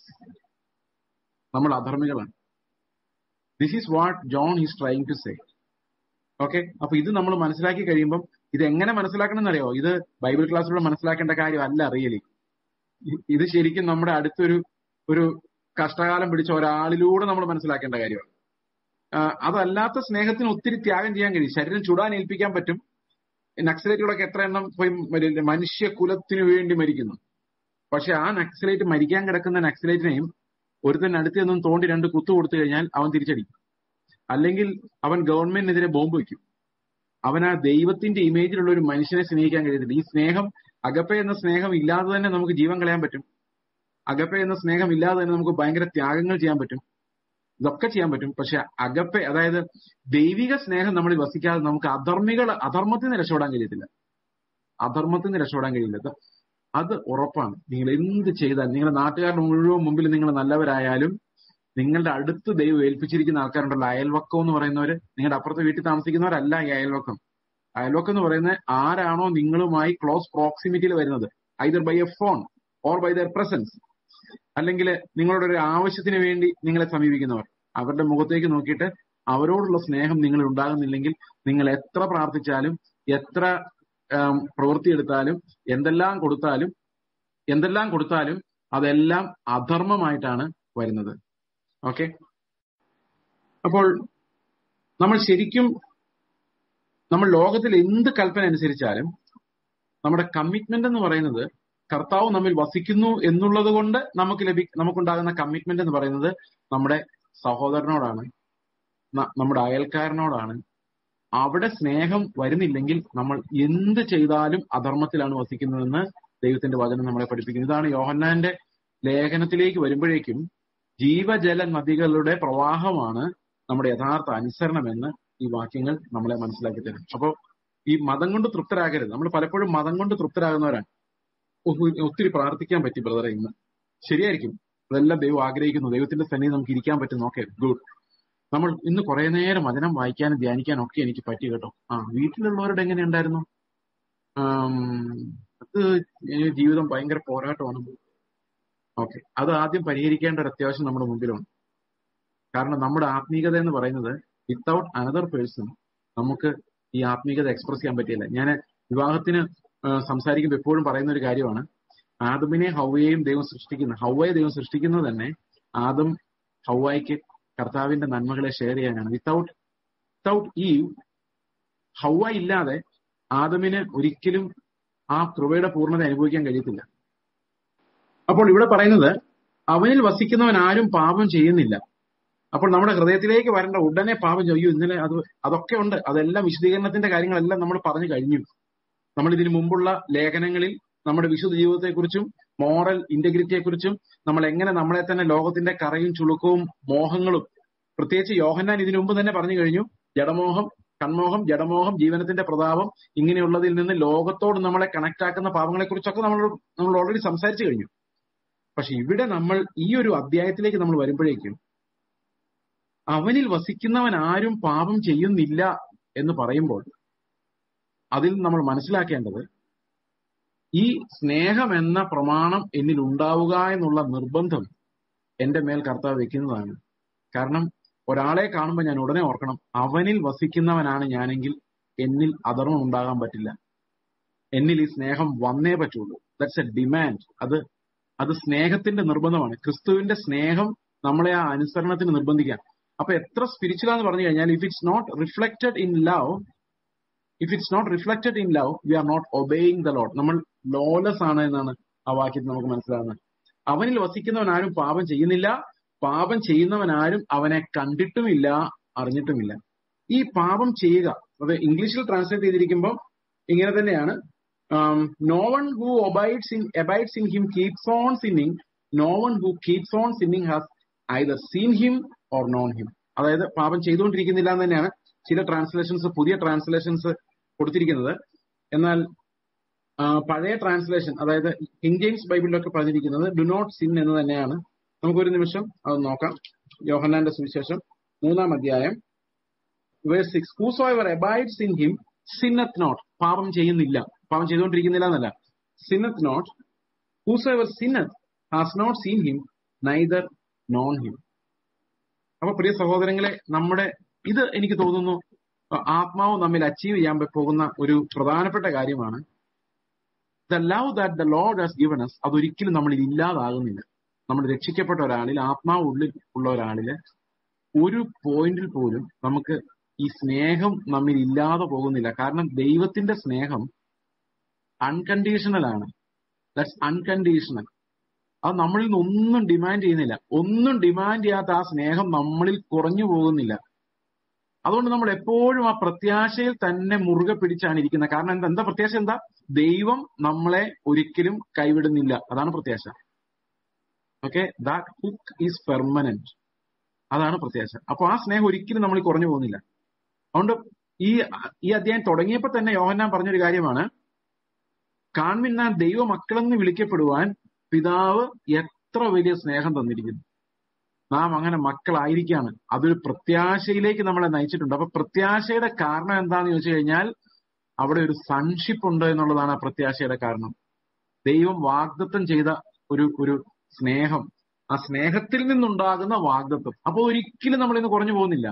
നമ്മൾ അധർമ്മികളാണ് this is what John is trying to say okay അപ്പൊ ഇത് നമ്മൾ മനസ്സിലാക്കി കഴിയുമ്പം ഇത് എങ്ങനെ മനസ്സിലാക്കണം എന്നറിയോ ഇത് ബൈബിൾ ക്ലാസ്സിലൂടെ മനസ്സിലാക്കേണ്ട കാര്യമല്ല റിയലി ഇത് ശരിക്കും നമ്മുടെ അടുത്തൊരു ഒരു കഷ്ടകാലം പിടിച്ച ഒരാളിലൂടെ നമ്മൾ മനസ്സിലാക്കേണ്ട കാര്യമാണ് അതല്ലാത്ത സ്നേഹത്തിന് ഒത്തിരി ത്യാഗം ചെയ്യാൻ കഴിയും ശരീരം ചുടാൻ ഏൽപ്പിക്കാൻ പറ്റും നക്സലേറ്റുകളൊക്കെ എത്ര എണ്ണം പോയി മനുഷ്യ കുലത്തിനു വേണ്ടി മരിക്കുന്നു പക്ഷെ ആ നക്സലേറ്റ് മരിക്കാൻ കിടക്കുന്ന നക്സലേറ്റിനെയും ഒരുത്തൻ അടുത്ത് നിന്നും തോണ്ടി രണ്ട് കുത്തു കൊടുത്തു കഴിഞ്ഞാൽ അവൻ തിരിച്ചടിക്കും അല്ലെങ്കിൽ അവൻ ഗവൺമെന്റിനെതിരെ ബോംബ് വയ്ക്കും അവൻ ആ ദൈവത്തിന്റെ ഇമേജിലുള്ള ഒരു മനുഷ്യനെ സ്നേഹിക്കാൻ കഴിയത്തില്ല ഈ സ്നേഹം അകപ്പ എന്ന സ്നേഹം ഇല്ലാതെ തന്നെ നമുക്ക് ജീവൻ കളയാൻ പറ്റും അകപ്പ എന്ന സ്നേഹം ഇല്ലാതെ തന്നെ നമുക്ക് ഭയങ്കര ത്യാഗങ്ങൾ ചെയ്യാൻ പറ്റും ഇതൊക്കെ ചെയ്യാൻ പറ്റും പക്ഷെ അകപ്പെ അതായത് ദൈവിക സ്നേഹം നമ്മളിൽ വസിക്കാതെ നമുക്ക് അധർമ്മികൾ അധർമ്മത്തിൽ നിന്ന് രക്ഷപ്പെടാൻ കഴിയത്തില്ല അധർമ്മത്തിൽ നിന്ന് രക്ഷപ്പെടാൻ കഴിയില്ല അത് ഉറപ്പാണ് നിങ്ങൾ എന്ത് ചെയ്താൽ നിങ്ങളുടെ നാട്ടുകാരുടെ മുഴുവൻ മുമ്പിൽ നിങ്ങൾ നല്ലവരായാലും നിങ്ങളുടെ അടുത്ത് ദൈവം ഏൽപ്പിച്ചിരിക്കുന്ന ആൾക്കാരുണ്ടല്ലോ അയൽവക്കം എന്ന് പറയുന്നവര് നിങ്ങളുടെ അപ്പുറത്തെ വീട്ടിൽ താമസിക്കുന്നവരല്ല ഈ അയൽവക്കം അയൽവക്കം എന്ന് പറയുന്നത് ആരാണോ നിങ്ങളുമായി ക്ലോസ് പ്രോക്സിമിറ്റിയിൽ വരുന്നത് either by a phone or by their presence അല്ലെങ്കിൽ നിങ്ങളുടെ ഒരു ആവശ്യത്തിന് വേണ്ടി നിങ്ങളെ സമീപിക്കുന്നവർ അവരുടെ മുഖത്തേക്ക് നോക്കിയിട്ട് അവരോടുള്ള സ്നേഹം നിങ്ങൾ ഉണ്ടാകുന്നില്ലെങ്കിൽ നിങ്ങൾ എത്ര പ്രാർത്ഥിച്ചാലും എത്ര പ്രവൃത്തിയെടുത്താലും എന്തെല്ലാം കൊടുത്താലും എന്തെല്ലാം കൊടുത്താലും അതെല്ലാം അധർമ്മമായിട്ടാണ് വരുന്നത് ഓക്കെ അപ്പോൾ നമ്മൾ ശരിക്കും നമ്മൾ ലോകത്തിൽ എന്ത് കൽപ്പന അനുസരിച്ചാലും നമ്മുടെ കമ്മിറ്റ്മെന്റ് എന്ന് പറയുന്നത് കർത്താവ് നമ്മിൽ വസിക്കുന്നു എന്നുള്ളത് കൊണ്ട് നമുക്ക് ലഭി നമുക്കുണ്ടാകുന്ന കമ്മിറ്റ്മെന്റ് എന്ന് പറയുന്നത് നമ്മുടെ സഹോദരനോടാണ് നമ്മുടെ അയൽക്കാരനോടാണ് അവിടെ സ്നേഹം വരുന്നില്ലെങ്കിൽ നമ്മൾ എന്ത് ചെയ്താലും അധർമ്മത്തിലാണ് വസിക്കുന്നതെന്ന് ദൈവത്തിന്റെ വചനം നമ്മളെ പഠിപ്പിക്കുന്നു ഇതാണ് യോഹന്നാന്റെ ലേഖനത്തിലേക്ക് വരുമ്പോഴേക്കും ജീവജല നദികളുടെ പ്രവാഹമാണ് നമ്മുടെ യഥാർത്ഥ അനുസരണമെന്ന് ഈ വാക്യങ്ങൾ നമ്മളെ മനസ്സിലാക്കി തരും അപ്പോ ഈ മതം കൊണ്ട് തൃപ്തരാകരുത് നമ്മൾ പലപ്പോഴും മതം കൊണ്ട് തൃപ്തരാകുന്നവരാണ് ഒ- ഒത്തിരി പ്രാർത്ഥിക്കാൻ പറ്റി ബ്രദറെ ഇന്ന് ശരിയായിരിക്കും അതെല്ലാം ദൈവം ആഗ്രഹിക്കുന്നു ദൈവത്തിന്റെ സന്നിധി നമുക്ക് ഇരിക്കാൻ പറ്റും ഓക്കെ ഗുഡ് നമ്മൾ ഇന്ന് കുറെ നേരം വചനം വായിക്കാനും ധ്യാനിക്കാനും ഒക്കെ എനിക്ക് പറ്റി കേട്ടോ ആ വീട്ടിലുള്ളവരുടെ എങ്ങനെ ഉണ്ടായിരുന്നു ആം, അത് ഈ ജീവിതം ഭയങ്കര പോരാട്ടമാണ് ഓക്കെ അത് ആദ്യം പരിഹരിക്കേണ്ട ഒരു അത്യാവശ്യം നമ്മുടെ മുമ്പിലുണ്ട് കാരണം നമ്മുടെ ആത്മീയത എന്ന് പറയുന്നത് വിത്തൗട്ട് അനദർ പേഴ്സൺ നമുക്ക് ഈ ആത്മീയത എക്സ്പ്രസ് ചെയ്യാൻ പറ്റില്ല ഞാൻ വിവാഹത്തിന് ആ, സംസാരിക്കുമ്പോൾ എപ്പോഴും പറയുന്ന ഒരു കാര്യമാണ് ആദമിനെ ഹൗവയെയും ദൈവം സൃഷ്ടിക്കുന്ന ഹൗവയെ ദൈവം സൃഷ്ടിക്കുന്നത് തന്നെ ആദം ഹൗവായിക്ക് കർത്താവിന്റെ നന്മകളെ ഷെയർ ചെയ്യാനാണ് വിത്തൗട്ട് വിത്തൗട്ട് ഈ ഹൗവ ഇല്ലാതെ ആദമിന് ഒരിക്കലും ആ കൃപയുടെ പൂർണ്ണത അനുഭവിക്കാൻ കഴിയത്തില്ല അപ്പോൾ ഇവിടെ പറയുന്നത് അവനിൽ വസിക്കുന്നവൻ ആരും പാപം ചെയ്യുന്നില്ല അപ്പോൾ നമ്മുടെ ഹൃദയത്തിലേക്ക് വരേണ്ട ഉടനെ പാപം ചെയ്യും ഇന്നലെ അത് അതൊക്കെ ഉണ്ട് അതെല്ലാം വിശദീകരണത്തിന്റെ കാര്യങ്ങളെല്ലാം നമ്മൾ പറഞ്ഞു കഴിഞ്ഞു നമ്മൾ ഇതിനു മുമ്പുള്ള ലേഖനങ്ങളിൽ നമ്മുടെ വിശുദ്ധ ജീവിതത്തെക്കുറിച്ചും മോറൽ ഇന്റഗ്രിറ്റിയെക്കുറിച്ചും നമ്മൾ എങ്ങനെ നമ്മളെ തന്നെ ലോകത്തിന്റെ കറയും ചുളുക്കവും മോഹങ്ങളും പ്രത്യേകിച്ച് യോഹന്നാൻ ഇതിനു മുമ്പ് തന്നെ പറഞ്ഞു കഴിഞ്ഞു ജഡമോഹം കൺമോഹം ജഡമോഹം ജീവനത്തിന്റെ പ്രതാപം ഇങ്ങനെയുള്ളതിൽ നിന്ന് ലോകത്തോട് നമ്മളെ കണക്ട് ആക്കുന്ന പാപങ്ങളെ കുറിച്ചൊക്കെ നമ്മൾ നമ്മൾ ഓൾറെഡി സംസാരിച്ചു കഴിഞ്ഞു പക്ഷെ ഇവിടെ നമ്മൾ ഈ ഒരു അധ്യായത്തിലേക്ക് നമ്മൾ വരുമ്പോഴേക്കും അവനിൽ വസിക്കുന്നവൻ ആരും പാപം ചെയ്യുന്നില്ല എന്ന് പറയുമ്പോൾ അതിൽ നമ്മൾ മനസ്സിലാക്കേണ്ടത് ഈ സ്നേഹം എന്ന പ്രമാണം എന്നിൽ ഉണ്ടാവുക എന്നുള്ള നിർബന്ധം എന്റെ മേൽ കർത്താവ് വെക്കുന്നതാണ് കാരണം ഒരാളെ കാണുമ്പോൾ ഞാൻ ഉടനെ ഓർക്കണം അവനിൽ വസിക്കുന്നവനാണ് ഞാനെങ്കിൽ എന്നിൽ അധർമ്മം ഉണ്ടാകാൻ പറ്റില്ല എന്നിൽ ഈ സ്നേഹം വന്നേ പറ്റുള്ളൂ ദറ്റ്സ് എ ഡിമാൻഡ് അത് അത് സ്നേഹത്തിന്റെ നിർബന്ധമാണ് ക്രിസ്തുവിന്റെ സ്നേഹം നമ്മളെ ആ അനുസരണത്തിന് നിർബന്ധിക്കാം അപ്പൊ എത്ര സ്പിരിച്വൽ ആണെന്ന് പറഞ്ഞു കഴിഞ്ഞാൽ if it's not reflected in love if it's not reflected in love we are not obeying the Lord നമ്മൾ ലോലെസ് ആണ് എന്നാണ് ആ വാക്യത്തിൽ നമുക്ക് മനസ്സിലാകുന്നത് അവനിൽ വസിക്കുന്നവൻ ആരും പാപം ചെയ്യുന്നില്ല പാപം ചെയ്യുന്നവൻ ആരും അവനെ കണ്ടിട്ടുമില്ല അറിഞ്ഞിട്ടുമില്ല ഈ പാപം ചെയ്യുക അത് ഇംഗ്ലീഷിൽ ട്രാൻസ്ലേറ്റ് ചെയ്തിരിക്കുമ്പോൾ ഇങ്ങനെ തന്നെയാണ് no one who abides in abides in him keeps on sinning no one who keeps on sinning has either seen him or known him അതായത് പാപം ചെയ്തുകൊണ്ടിരിക്കുന്നില്ല എന്ന് തന്നെയാണ് ചില ട്രാൻസ്ലേഷൻസ് പുതിയ ട്രാൻസ്ലേഷൻസ് കൊടുത്തിരിക്കുന്നത് എന്നാൽ ആ, പഴയ ട്രാൻസ്ലേഷൻ അതായത് കിങ് ജെയിംസ് ബൈബിളിലൊക്കെ പറഞ്ഞിരിക്കുന്നത് ഡു നോട്ട് സിൻ എന്ന് തന്നെയാണ് നമുക്കൊരു നിമിഷം അത് നോക്കാം യോഹന്നാന്റെ സുവിശേഷം മൂന്നാം അധ്യായം verse six whosoever abides in him sinneth not പാപം ചെയ്യുന്നില്ല പാപം ചെയ്തുകൊണ്ടിരിക്കുന്നില്ല എന്നല്ല sinneth not whosoever sinneth has not seen him neither known him അപ്പൊ പ്രിയ സഹോദരങ്ങളെ നമ്മുടെ ഇത് എനിക്ക് തോന്നുന്നു ആത്മാവ് നമ്മിൽ അച്ചീവ് ചെയ്യാൻ പോകുന്ന ഒരു പ്രധാനപ്പെട്ട കാര്യമാണ് the love that the Lord has given us അതൊരിക്കലും നമ്മളിൽ ഇല്ലാതാകുന്നില്ല നമ്മൾ രക്ഷിക്കപ്പെട്ട ഒരാളിൽ ആത്മാവ് ഉള്ളിൽ ഉള്ള ഒരാളില് ഒരു പോയിന്റിൽ പോലും നമുക്ക് ഈ സ്നേഹം നമ്മിൽ ഇല്ലാതെ പോകുന്നില്ല കാരണം ദൈവത്തിന്റെ സ്നേഹം അൺകണ്ടീഷണൽ ആണ് ദാറ്റ്സ് അൺകണ്ടീഷണൽ അത് നമ്മളിൽ നിന്ന് ഒന്നും ഡിമാൻഡ് ചെയ്യുന്നില്ല ഒന്നും ഡിമാൻഡ് ചെയ്യാത്ത ആ സ്നേഹം നമ്മളിൽ കുറഞ്ഞു പോകുന്നില്ല അതുകൊണ്ട് നമ്മൾ എപ്പോഴും ആ പ്രത്യാശയിൽ തന്നെ മുറുകെ പിടിച്ചാണ് ഇരിക്കുന്നത് കാരണം എന്താ എന്താ പ്രത്യാശ എന്താ ദൈവം നമ്മളെ ഒരിക്കലും കൈവിടുന്നില്ല അതാണ് പ്രത്യാശ okay that hope is permanent അതാണ് പ്രത്യാശ അപ്പൊ ആ സ്നേഹം ഒരിക്കലും നമ്മൾ കുറഞ്ഞു പോകുന്നില്ല അതുകൊണ്ട് ഈ ഈ അധ്യായം തുടങ്ങിയപ്പോൾ തന്നെ യോഹന്നാൻ പറഞ്ഞൊരു കാര്യമാണ് കാൺമിന്ന ദൈവ മക്കളെന്ന് വിളിക്കപ്പെടുവാൻ പിതാവ് എത്ര വലിയ സ്നേഹം തന്നിരിക്കുന്നു നാം അങ്ങനെ മക്കളായിരിക്കാണ് അതൊരു പ്രത്യാശയിലേക്ക് നമ്മളെ നയിച്ചിട്ടുണ്ട് അപ്പൊ പ്രത്യാശയുടെ കാരണം എന്താന്ന് ചോദിച്ചു കഴിഞ്ഞാൽ അവിടെ ഒരു സൺഷിപ്പ് ഉണ്ട് എന്നുള്ളതാണ് ആ പ്രത്യാശയുടെ കാരണം ദൈവം വാഗ്ദത്തം ചെയ്ത ഒരു ഒരു സ്നേഹം ആ സ്നേഹത്തിൽ നിന്നുണ്ടാകുന്ന വാഗ്ദത്വം അപ്പൊ ഒരിക്കലും നമ്മൾ ഇന്ന് കുറഞ്ഞു പോകുന്നില്ല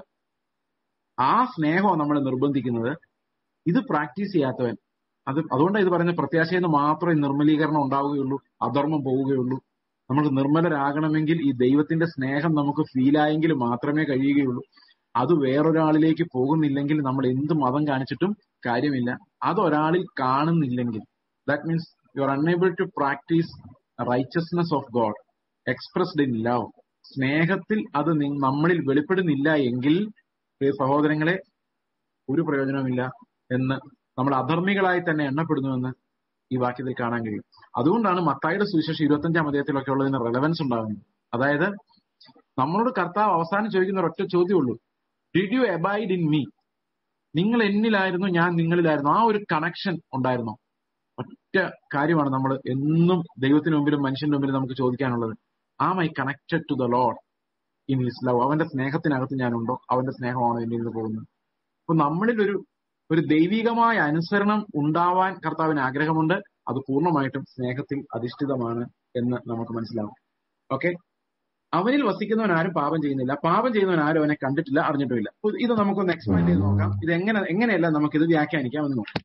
ആ സ്നേഹം നമ്മളെ നിർബന്ധിക്കുന്നത് ഇത് പ്രാക്ടീസ് ചെയ്യാത്തവൻ അത് അതുകൊണ്ടാണ് ഇത് പറയുന്നത് പ്രത്യാശയിൽ നിന്ന് മാത്രമേ നിർമ്മലീകരണം ഉണ്ടാവുകയുള്ളൂ അധർമ്മം പോവുകയുള്ളൂ നമ്മൾ നിർമ്മലരാകണമെങ്കിൽ ഈ ദൈവത്തിന്റെ സ്നേഹം നമുക്ക് ഫീലായെങ്കിൽ മാത്രമേ കഴിയുകയുള്ളൂ അത് വേറൊരാളിലേക്ക് പോകുന്നില്ലെങ്കിൽ നമ്മൾ എന്ത് മതം കാണിച്ചിട്ടും കാര്യമില്ല അത് ഒരാളിൽ കാണുന്നില്ലെങ്കിൽ that means you are unable to practice righteousness of God expressed in love സ്നേഹത്തിൽ അത് നി- നമ്മളിൽ വെളിപ്പെടുന്നില്ല എങ്കിൽ പ്രിയ സഹോദരങ്ങളെ ഒരു പ്രയോജനവുമില്ല എന്ന് നമ്മൾ അധർമ്മികളായി തന്നെ എണ്ണപ്പെടുന്നുവെന്ന് ഈ വാക്യത്തിൽ കാണാൻ കഴിയും അതുകൊണ്ടാണ് മത്തായിയുടെ സുവിശേഷം ഇരുപത്തഞ്ചാം അധ്യായത്തിലൊക്കെ ഉള്ളതിന് റെലവൻസ് ഉണ്ടാകുന്നത് അതായത് നമ്മളോട് കർത്താവ് അവസാനം ചോദിക്കുന്ന ഒരൊറ്റ ചോദ്യമുള്ളൂ did you abide in me നിങ്ങൾ എന്നിലായിരുന്നു ഞാൻ നിങ്ങളിലായിരുന്നു ആ ഒരു കണക്ഷൻ ഉണ്ടായിരുന്നോ ഒറ്റ കാര്യമാണ് നമ്മൾ എന്നും ദൈവത്തിന് മുമ്പിലും മനുഷ്യന്റെ മുമ്പിലും നമുക്ക് ചോദിക്കാനുള്ളത് am I connected to the Lord in his love അവന്റെ സ്നേഹത്തിനകത്ത് ഞാനുണ്ടോ അവന്റെ സ്നേഹമാണോ എന്നിൽ നിന്ന് പോകുന്നത് അപ്പൊ നമ്മളിൽ ഒരു ഒരു ദൈവികമായ അനുസരണം ഉണ്ടാവാൻ കർത്താവിന് ആഗ്രഹമുണ്ട് അത് പൂർണ്ണമായിട്ടും സ്നേഹത്തിൽ അധിഷ്ഠിതമാണ് എന്ന് നമുക്ക് മനസ്സിലാവും ഓക്കെ അവനിൽ വസിക്കുന്നവൻ ആരും പാപം ചെയ്യുന്നില്ല പാപം ചെയ്യുന്നവൻ ആരും അവനെ കണ്ടിട്ടില്ല അറിഞ്ഞിട്ടുമില്ല അപ്പൊ ഇത് നമുക്കൊന്ന് എക്സ്പാൻഡ് ചെയ്ത് നോക്കാം ഇത് എങ്ങനെ എങ്ങനെയല്ല നമുക്കിത് വ്യാഖ്യാനിക്കാം എന്ന് നോക്കാം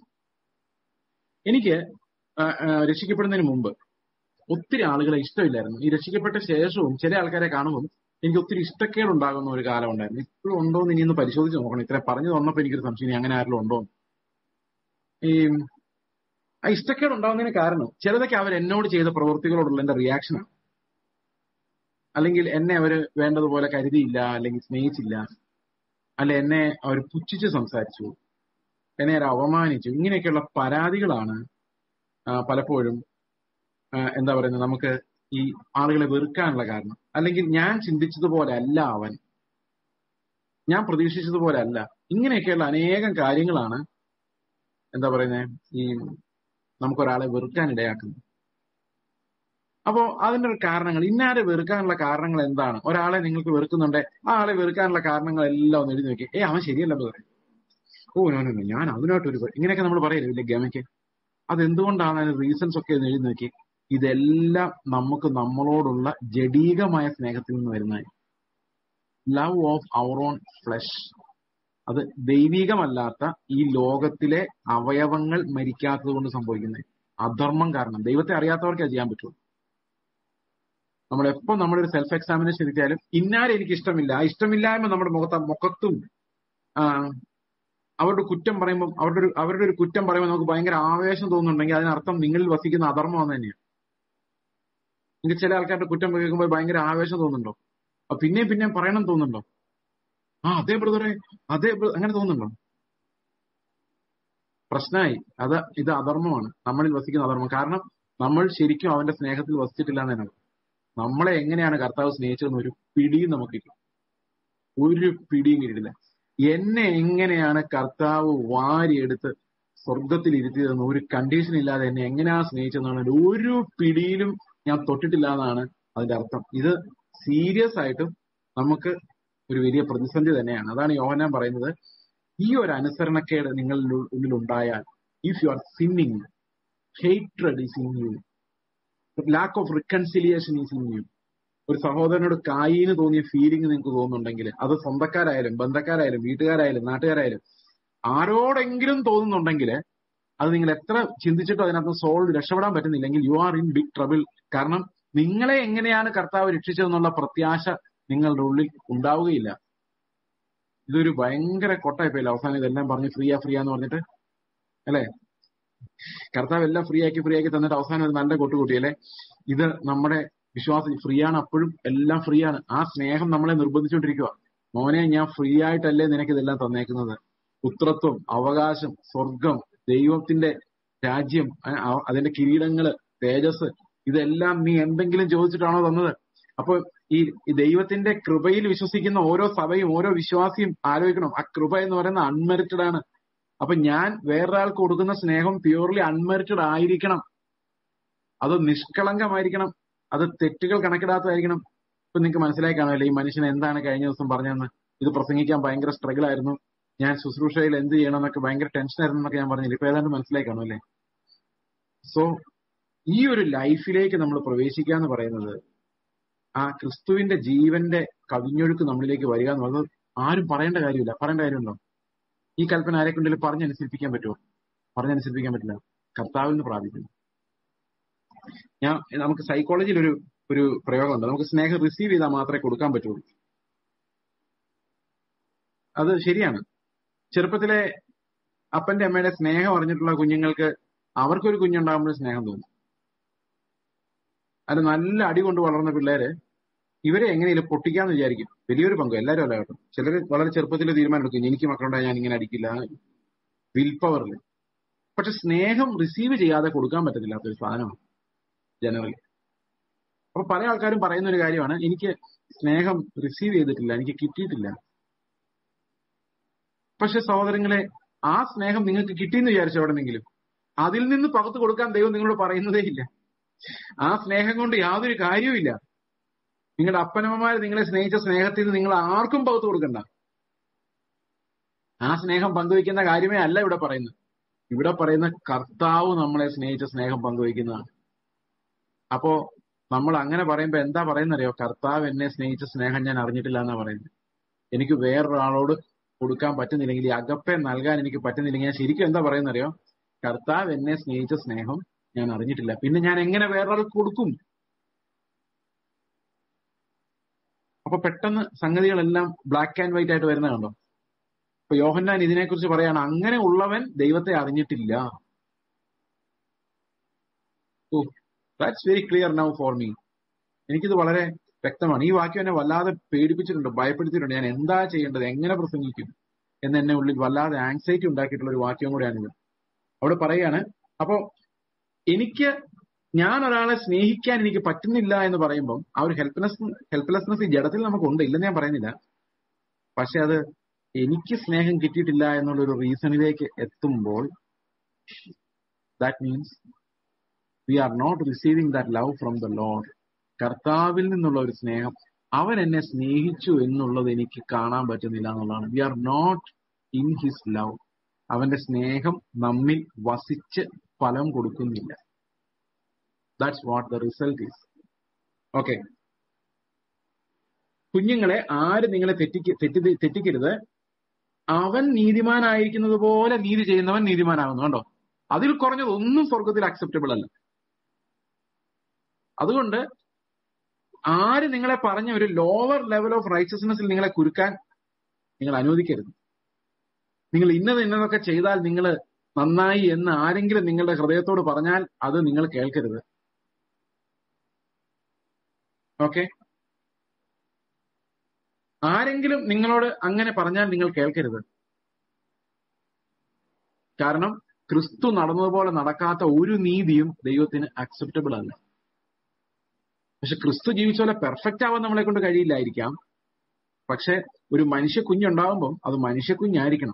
എനിക്ക് ആ, ആ, രക്ഷിക്കപ്പെടുന്നതിന് മുമ്പ് ഒത്തിരി ആളുകളെ ഇഷ്ടമില്ലായിരുന്നു ഈ രക്ഷിക്കപ്പെട്ട ശേഷവും ചില ആൾക്കാരെ കാണുമ്പോൾ എനിക്ക് ഒത്തിരി ഇഷ്ടക്കേട് ഉണ്ടാകുന്ന ഒരു കാലം ഉണ്ടായിരുന്നു ഇപ്പോഴും ഉണ്ടോ എന്ന് ഇനി ഒന്ന് പരിശോധിച്ച് നോക്കണം ഇത്ര പറഞ്ഞു തന്നപ്പോ എനിക്കൊരു സംശയം ഇനി അങ്ങനെ ആരെങ്കിലും ഉണ്ടോ എന്ന്. ഈ ആ ഇഷ്ടക്കേട് ഉണ്ടാകുന്നതിന് കാരണം ചിലതൊക്കെ അവർ എന്നോട് ചെയ്ത പ്രവൃത്തികളോടുള്ള എന്റെ റിയാക്ഷനാണ് അല്ലെങ്കിൽ എന്നെ അവര് വേണ്ടതുപോലെ കരുതിയില്ല അല്ലെങ്കിൽ സ്നേഹിച്ചില്ല അല്ലെ എന്നെ അവർ പുച്ഛിച്ച് സംസാരിച്ചു എന്നെ അവർ അവമാനിച്ചു ഇങ്ങനെയൊക്കെയുള്ള പരാതികളാണ് ആ, പലപ്പോഴും ആ, എന്താ പറയുന്നത് നമുക്ക് ഈ ആളുകളെ വെറുക്കാനുള്ള കാരണം അല്ലെങ്കിൽ ഞാൻ ചിന്തിച്ചതുപോലെ അല്ല അവൻ ഞാൻ പ്രതീക്ഷിച്ചതുപോലെ അല്ല ഇങ്ങനെയൊക്കെയുള്ള അനേകം കാര്യങ്ങളാണ് എന്താ പറയുന്നത് ഈ നമുക്കൊരാളെ വെറുക്കാൻ ഇടയാക്കുന്നത് അപ്പോ അതിന്റെ ഒരു കാരണങ്ങൾ ഇന്നാരെ വെറുക്കാനുള്ള കാരണങ്ങൾ എന്താണ് ഒരാളെ നിങ്ങൾക്ക് വെറുക്കുന്നുണ്ടെ ആ ആളെ വെറുക്കാനുള്ള കാരണങ്ങൾ എല്ലാം ഒന്ന് എഴുതി നോക്കി ഏ അവൻ ശരിയല്ലെന്ന് പറയും ഓ നോ നോ നോ, ഞാൻ അവനായിട്ടൊരു പ- ഇങ്ങനെയൊക്കെ നമ്മൾ പറയല്ലേ വലിയ ഗമയ്ക്ക് അതെന്തുകൊണ്ടാണ് അതിന് റീസൺസ് ഒക്കെ ഒന്ന് എഴുതി നോക്കി ഇതെല്ലാം നമുക്ക് നമ്മളോടുള്ള ജഡീകമായ സ്നേഹത്തിൽ നിന്ന് വരുന്നതായി love of our own flesh അത് ദൈവികമല്ലാത്ത ഈ ലോകത്തിലെ അവയവങ്ങൾ മരിക്കാത്തത് കൊണ്ട് സംഭവിക്കുന്നത് അധർമ്മം കാരണം ദൈവത്തെ അറിയാത്തവർക്ക് അത് ചെയ്യാൻ പറ്റുള്ളൂ നമ്മൾ എപ്പോ നമ്മുടെ ഒരു സെൽഫ് എക്സാമിനേഷൻ ഇരുത്തിയാലും ഇന്നാരെ എനിക്ക് ഇഷ്ടമില്ല ആ ഇഷ്ടമില്ലായ്മ നമ്മുടെ മുഖത്ത് മുഖത്തും ആ, അവരുടെ കുറ്റം പറയുമ്പോൾ അവരുടെ ഒരു അവരുടെ ഒരു കുറ്റം പറയുമ്പോൾ നമുക്ക് ഭയങ്കര ആവേശം തോന്നുന്നുണ്ടെങ്കിൽ അതിനർത്ഥം നിങ്ങളിൽ വസിക്കുന്ന അധർമ്മം എന്ന് തന്നെയാണ് നിങ്ങൾക്ക് ചില ആൾക്കാരുടെ കുറ്റം കേൾക്കുമ്പോൾ ഭയങ്കര ആവേശം തോന്നുന്നുണ്ടോ അപ്പൊ പിന്നെയും പിന്നെയും പറയണം തോന്നുന്നുണ്ടോ ആ അതെ ബ്രദറെ അതെ ബ്ര- അങ്ങനെ തോന്നുന്നുണ്ടോ പ്രശ്നമായി അത് ഇത് അധർമ്മമാണ് നമ്മളിൽ വസിക്കുന്ന അധർമ്മം കാരണം നമ്മൾ ശരിക്കും അവന്റെ സ്നേഹത്തിൽ വസിച്ചിട്ടില്ല എന്ന് തന്നെ നമ്മളെ എങ്ങനെയാണ് കർത്താവ് സ്നേഹിച്ചതെന്ന് ഒരു പിടിയും നമുക്കില്ല ഒരു പിടിയും കിട്ടിയിട്ടില്ല എന്നെ എങ്ങനെയാണ് കർത്താവ് വാരിയെടുത്ത് സ്വർഗത്തിൽ ഇരുത്തിയതെന്ന് ഒരു കണ്ടീഷൻ ഇല്ലാതെ എന്നെ എങ്ങനെയാ സ്നേഹിച്ചതെന്നാണ് ഒരു പിടിയിലും ഞാൻ തൊട്ടിട്ടില്ല എന്നാണ് അതിന്റെ അർത്ഥം ഇത് സീരിയസ് ആയിട്ടും നമുക്ക് ഒരു വലിയ പ്രതിസന്ധി തന്നെയാണ് അതാണ് യോഹനാൻ പറയുന്നത് ഈ ഒരു അനുസരണക്കേട് നിങ്ങളുടെ ഉള്ളിൽ ഉണ്ടായാൽ if you are sinning hatred is in you lack of reconciliation is in you ഒരു സഹോദരനോട് കായിന് തോന്നിയ ഫീലിംഗ് നിങ്ങൾക്ക് തോന്നുന്നുണ്ടെങ്കിൽ അത് സ്വന്തക്കാരായാലും ബന്ധക്കാരായാലും വീട്ടുകാരായാലും നാട്ടുകാരായാലും ആരോടെങ്കിലും തോന്നുന്നുണ്ടെങ്കിൽ അത് നിങ്ങൾ എത്ര ചിന്തിച്ചിട്ടോ അതിനകത്ത് സോൾവ് രക്ഷപ്പെടാൻ പറ്റുന്നില്ലെങ്കിൽ you are in big trouble കാരണം നിങ്ങളെ എങ്ങനെയാണ് കർത്താവ് രക്ഷിച്ചതെന്നുള്ള പ്രത്യാശ നിങ്ങളുടെ ഉള്ളിൽ ഉണ്ടാവുകയില്ല ഇതൊരു ഭയങ്കര കൊട്ടായി പോയില്ല അവസാനം ഇതെല്ലാം പറഞ്ഞ് ഫ്രീയാ ഫ്രീയാ എന്ന് പറഞ്ഞിട്ട് അല്ലെ കർത്താവ് എല്ലാം ഫ്രീ ആക്കി ഫ്രീ ആക്കി തന്നിട്ട് അവസാനം ഒരു നല്ല കൊട്ടുകൂട്ടിയല്ലേ ഇത് നമ്മുടെ വിശ്വാസം ഫ്രീ ആണ് അപ്പോഴും എല്ലാം ഫ്രീ ആണ് ആ സ്നേഹം നമ്മളെ നിർബന്ധിച്ചുകൊണ്ടിരിക്കുക മോനെ ഞാൻ ഫ്രീ ആയിട്ടല്ലേ നിനക്ക് ഇതെല്ലാം തന്നേക്കുന്നത് പുത്രത്വം അവകാശം സ്വർഗം ദൈവത്തിന്റെ രാജ്യം അ- അ- അതിന്റെ കിരീടങ്ങള് തേജസ് ഇതെല്ലാം നീ എന്തെങ്കിലും ചോദിച്ചിട്ടാണോ തന്നത് അപ്പൊ ഈ ഈ ദൈവത്തിന്റെ കൃപയിൽ വിശ്വസിക്കുന്ന ഓരോ സഭയും ഓരോ വിശ്വാസിയും ആലോചിക്കണം ആ കൃപ എന്ന് പറയുന്നത് അൺമെറിറ്റഡ് ആണ് അപ്പൊ ഞാൻ വേറൊരാൾക്ക് കൊടുക്കുന്ന സ്നേഹം പ്യൂർലി അൺമെറിറ്റഡ് ആയിരിക്കണം അത് നിഷ്കളങ്കമായിരിക്കണം അത് തെറ്റുകൾ കണക്കിടാത്തതായിരിക്കണം ഇപ്പൊ നിങ്ങൾക്ക് മനസ്സിലായി കാണുമല്ലോ ഈ മനുഷ്യൻ എന്താണ് കഴിഞ്ഞ ദിവസം പറഞ്ഞതെന്ന് ഇത് പ്രസംഗിക്കാൻ ഭയങ്കര സ്ട്രഗിൾ ആയിരുന്നു ഞാൻ ശുശ്രൂഷയിൽ എന്ത് ചെയ്യണം എന്നൊക്കെ ഭയങ്കര ടെൻഷൻ ആയിരുന്നു എന്നൊക്കെ ഞാൻ പറഞ്ഞില്ല ഇപ്പൊ ഏതാണ്ട് മനസ്സിലായി കാണും അല്ലേ സോ ഈ ഒരു ലൈഫിലേക്ക് നമ്മൾ പ്രവേശിക്കുക എന്ന് പറയുന്നത് ആ ക്രിസ്തുവിന്റെ ജീവന്റെ കവിഞ്ഞൊഴുക്ക് നമ്മളിലേക്ക് വരിക എന്ന് പറയുന്നത് ആരും പറയേണ്ട കാര്യമില്ല പറയേണ്ട കാര്യമുണ്ടോ ഈ കൽപ്പന ആരെ കൊണ്ടെങ്കിലും പറഞ്ഞനുസരിപ്പിക്കാൻ പറ്റുമോ പറഞ്ഞനുസരിപ്പിക്കാൻ പറ്റില്ല കർത്താവിൽ നിന്ന് പ്രാപിക്കുന്നു ഞാൻ നമുക്ക് സൈക്കോളജിയിൽ ഒരു ഒരു പ്രയോഗമുണ്ട് നമുക്ക് സ്നേഹം റിസീവ് ചെയ്താൽ മാത്രമേ കൊടുക്കാൻ പറ്റുള്ളൂ അത് ശരിയാണ് ചെറുപ്പത്തിലെ അപ്പന്റെ അമ്മയുടെ സ്നേഹം അറിഞ്ഞിട്ടുള്ള കുഞ്ഞുങ്ങൾക്ക് അവർക്കൊരു കുഞ്ഞുണ്ടാകുമ്പോൾ സ്നേഹം തോന്നും അത് നല്ല അടി കൊണ്ട് വളർന്ന പിള്ളേര് ഇവരെ എങ്ങനെയും പൊട്ടിക്കാന്ന് വിചാരിക്കും വലിയൊരു പങ്ക് എല്ലാവരും അല്ല കേട്ടോ ചിലർ വളരെ ചെറുപ്പത്തിൽ തീരുമാനം എടുക്കും എനിക്ക് മക്കളുണ്ടായി ഞാൻ ഇങ്ങനെ അടിക്കില്ല വിൽ പവറിൽ പക്ഷെ സ്നേഹം റിസീവ് ചെയ്യാതെ കൊടുക്കാൻ പറ്റത്തില്ലാത്ത ഒരു സാധനമാണ് ജനറലി അപ്പൊ പല ആൾക്കാരും പറയുന്ന ഒരു കാര്യമാണ് എനിക്ക് സ്നേഹം റിസീവ് ചെയ്തിട്ടില്ല എനിക്ക് കിട്ടിയിട്ടില്ല പക്ഷെ സഹോദരങ്ങളെ ആ സ്നേഹം നിങ്ങൾക്ക് കിട്ടിയെന്ന് വിചാരിച്ചു എവിടെന്നെങ്കിലും അതിൽ നിന്ന് പകത്ത് കൊടുക്കാൻ ദൈവം നിങ്ങളോട് പറയുന്നതേ ഇല്ല ആ സ്നേഹം കൊണ്ട് യാതൊരു കാര്യവുമില്ല നിങ്ങളുടെ അപ്പനമ്മമാർ നിങ്ങളെ സ്നേഹിച്ച സ്നേഹത്തിൽ നിന്ന് നിങ്ങൾ ആർക്കും പകത്ത് കൊടുക്കണ്ട ആ സ്നേഹം പങ്കുവയ്ക്കുന്ന കാര്യമേ അല്ല ഇവിടെ പറയുന്നത് ഇവിടെ പറയുന്ന കർത്താവ് നമ്മളെ സ്നേഹിച്ച സ്നേഹം പങ്കുവയ്ക്കുന്നതാണ് അപ്പോ നമ്മൾ അങ്ങനെ പറയുമ്പോ എന്താ പറയുന്നറിയോ കർത്താവ് എന്നെ സ്നേഹിച്ച സ്നേഹം ഞാൻ അറിഞ്ഞിട്ടില്ല എന്നാ പറയുന്നത് എനിക്ക് വേറൊരാളോട് കൊടുക്കാൻ പറ്റുന്നില്ലെങ്കിൽ ഈ അകപ്പെ നൽകാൻ എനിക്ക് പറ്റുന്നില്ലെങ്കിൽ ഞാൻ ശരിക്കും എന്താ പറയുന്നറിയോ കർത്താവ് എന്നെ സ്നേഹിച്ച സ്നേഹം ഞാൻ അറിഞ്ഞിട്ടില്ല പിന്നെ ഞാൻ എങ്ങനെ വേറൊരാൾക്ക് കൊടുക്കും അപ്പൊ പെട്ടെന്ന് സംഗതികളെല്ലാം ബ്ലാക്ക് ആൻഡ് വൈറ്റ് ആയിട്ട് വരുന്ന കണ്ടോ ഇപ്പൊ യോഹന്നാൻ ഇതിനെക്കുറിച്ച് പറയാണ് അങ്ങനെ ഉള്ളവൻ ദൈവത്തെ അറിഞ്ഞിട്ടില്ല oh that's very clear now for me എനിക്കിത് വളരെ വ്യക്തമാണ് ഈ വാക്യം എന്നെ വല്ലാതെ പേടിപ്പിച്ചിട്ടുണ്ട് ഭയപ്പെടുത്തിയിട്ടുണ്ട് ഞാൻ എന്താ ചെയ്യേണ്ടത് എങ്ങനെ പ്രസംഗിക്കും എന്ന് എന്നെ ഉള്ളിൽ വല്ലാതെ ആങ്സൈറ്റി ഉണ്ടാക്കിയിട്ടുള്ള ഒരു വാക്യം കൂടെയാണിത് അവിടെ പറയാണ് അപ്പോ എനിക്ക് ഞാൻ ഒരാളെ സ്നേഹിക്കാൻ എനിക്ക് പറ്റുന്നില്ല എന്ന് പറയുമ്പോൾ ആ ഒരു ഹെൽപ്ലെസ് ഹെൽപ്ലെസ്നെസ് ഈ ജഡത്തിൽ നമുക്കുണ്ട് ഇല്ലെന്ന് ഞാൻ പറയുന്നില്ല പക്ഷെ അത് എനിക്ക് സ്നേഹം കിട്ടിയിട്ടില്ല എന്നുള്ള ഒരു റീസണിലേക്ക് എത്തുമ്പോൾ that means we are not receiving that love from the Lord കർത്താവിൽ നിന്നുള്ള ഒരു സ്നേഹം അവൻ എന്നെ സ്നേഹിച്ചു എന്നുള്ളത് എനിക്ക് കാണാൻ പറ്റുന്നില്ല എന്നുള്ളതാണ് we are not in his love അവന്റെ സ്നേഹം നമ്മിൽ വസിച്ച് ഫലം കൊടുക്കുന്നില്ല that's what the result is okay കുഞ്ഞുങ്ങളെ ആര് നിങ്ങളെ തെറ്റിക്ക് തെറ്റി തെറ്റിക്കരുത് അവൻ നീതിമാനായിരിക്കുന്നത് പോലെ നീതി ചെയ്യുന്നവൻ നീതിമാനാകുന്നു കണ്ടോ അതിൽ കുറഞ്ഞത് ഒന്നും സ്വർഗത്തിൽ അക്സെപ്റ്റബിൾ അല്ല അതുകൊണ്ട് ആര് നിങ്ങളെ പറഞ്ഞ ഒരു ലോവർ ലെവൽ ഓഫ് റൈച്ചസ്നെസ്സിൽ നിങ്ങളെ കുരുക്കാൻ നിങ്ങൾ അനുവദിക്കരുത് നിങ്ങൾ ഇന്നത് ഇന്നതൊക്കെ ചെയ്താൽ നിങ്ങൾ നന്നായി എന്ന് ആരെങ്കിലും നിങ്ങളുടെ ഹൃദയത്തോട് പറഞ്ഞാൽ അത് നിങ്ങൾ കേൾക്കരുത് ഓക്കെ ആരെങ്കിലും നിങ്ങളോട് അങ്ങനെ പറഞ്ഞാൽ നിങ്ങൾ കേൾക്കരുത് കാരണം ക്രിസ്തു നടന്നതുപോലെ നടക്കാത്ത ഒരു നീതിയും ദൈവത്തിന് അക്സെപ്റ്റബിൾ അല്ല പക്ഷെ ക്രിസ്തു ജീവിച്ച പോലെ പെർഫെക്റ്റ് ആവാൻ നമ്മളെ കൊണ്ട് കഴിയില്ലായിരിക്കാം പക്ഷെ ഒരു മനുഷ്യ കുഞ്ഞുണ്ടാവുമ്പം അത് മനുഷ്യ കുഞ്ഞായിരിക്കണം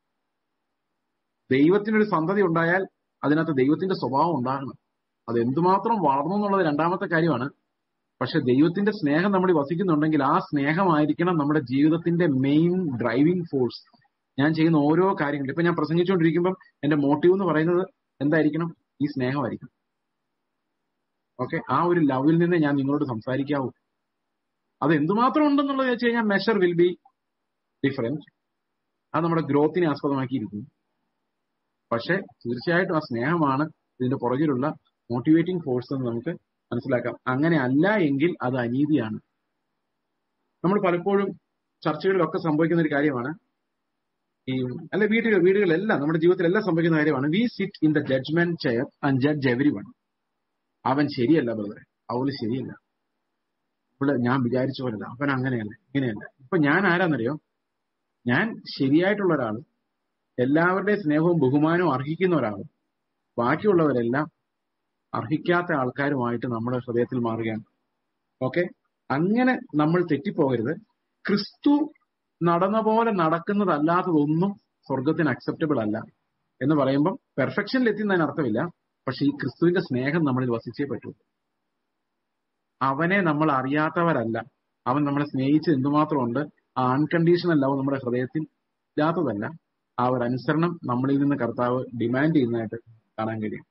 ദൈവത്തിനൊരു സന്തതി ഉണ്ടായാൽ അതിനകത്ത് ദൈവത്തിന്റെ സ്വഭാവം ഉണ്ടാകണം അത് എന്തുമാത്രം വളർന്നു എന്നുള്ളത് രണ്ടാമത്തെ കാര്യമാണ് പക്ഷെ ദൈവത്തിന്റെ സ്നേഹം നമ്മൾ വസിക്കുന്നുണ്ടെങ്കിൽ ആ സ്നേഹമായിരിക്കണം നമ്മുടെ ജീവിതത്തിന്റെ മെയിൻ ഡ്രൈവിംഗ് ഫോഴ്സ് ഞാൻ ചെയ്യുന്ന ഓരോ കാര്യങ്ങളും ഇപ്പൊ ഞാൻ പ്രസംഗിച്ചുകൊണ്ടിരിക്കുമ്പോൾ എന്റെ മോട്ടീവ് എന്ന് പറയുന്നത് എന്തായിരിക്കണം ഈ സ്നേഹമായിരിക്കും ഓക്കെ ആ ഒരു ലവിൽ നിന്ന് ഞാൻ നിങ്ങളോട് സംസാരിക്കാവൂ അത് എന്തുമാത്രം ഉണ്ടെന്നുള്ളത് വെച്ച് കഴിഞ്ഞാൽ മെഷർ വിൽ ബി ഡിഫറെന്റ് അത് നമ്മുടെ ഗ്രോത്തിനെ ആസ്പദമാക്കിയിരിക്കുന്നു പക്ഷെ തീർച്ചയായിട്ടും ആ സ്നേഹമാണ് ഇതിന്റെ പുറകിലുള്ള മോട്ടിവേറ്റിംഗ് ഫോഴ്സ് എന്ന് നമുക്ക് മനസ്സിലാക്കാം അങ്ങനെ അല്ല എങ്കിൽ അത് അനീതിയാണ് നമ്മൾ പലപ്പോഴും ചർച്ചകളിലൊക്കെ സംഭവിക്കുന്ന ഒരു കാര്യമാണ് ഈ അല്ലെ വീട്ടിൽ വീടുകളെല്ലാം നമ്മുടെ ജീവിതത്തിലെല്ലാം സംഭവിക്കുന്ന കാര്യമാണ് we sit in the judgement chair and judge every one അവൻ ശരിയല്ല ബ്രദറെ അവള് ശരിയല്ല ഇവിടെ ഞാൻ വിചാരിച്ച പോലല്ല അവൻ അങ്ങനെയല്ല ഇങ്ങനെയല്ല ഇപ്പൊ ഞാൻ ആരാന്നറിയോ ഞാൻ ശരിയായിട്ടുള്ള ഒരാൾ എല്ലാവരുടെയും സ്നേഹവും ബഹുമാനവും അർഹിക്കുന്ന ഒരാൾ ബാക്കിയുള്ളവരെല്ലാം അർഹിക്കാത്ത ആൾക്കാരുമായിട്ട് നമ്മുടെ ഹൃദയത്തിൽ മാറുകയാണ് ഓക്കെ അങ്ങനെ നമ്മൾ തെറ്റിപ്പോകരുത് ക്രിസ്തു നടന്ന പോലെ നടക്കുന്നതല്ലാത്തതൊന്നും സ്വർഗത്തിന് അക്സെപ്റ്റബിൾ അല്ല എന്ന് പറയുമ്പം പെർഫെക്ഷനിൽ എത്തിയെന്നതിന് അർത്ഥമില്ല പക്ഷെ ഈ ക്രിസ്തുവിന്റെ സ്നേഹം നമ്മളിൽ വസിച്ചേ പറ്റൂ അവനെ നമ്മൾ അറിയാത്തവരല്ല അവൻ നമ്മളെ സ്നേഹിച്ച് എന്തുമാത്രം ഉണ്ട് ആ അൺകണ്ടീഷണൽ ലവ് നമ്മുടെ ഹൃദയത്തിൽ ഇല്ലാത്തതല്ല ആ ഒരു അനുസരണം നമ്മളിൽ നിന്ന് കർത്താവ് ഡിമാൻഡ് ചെയ്യുന്നതായിട്ട് കാണാൻ കഴിയും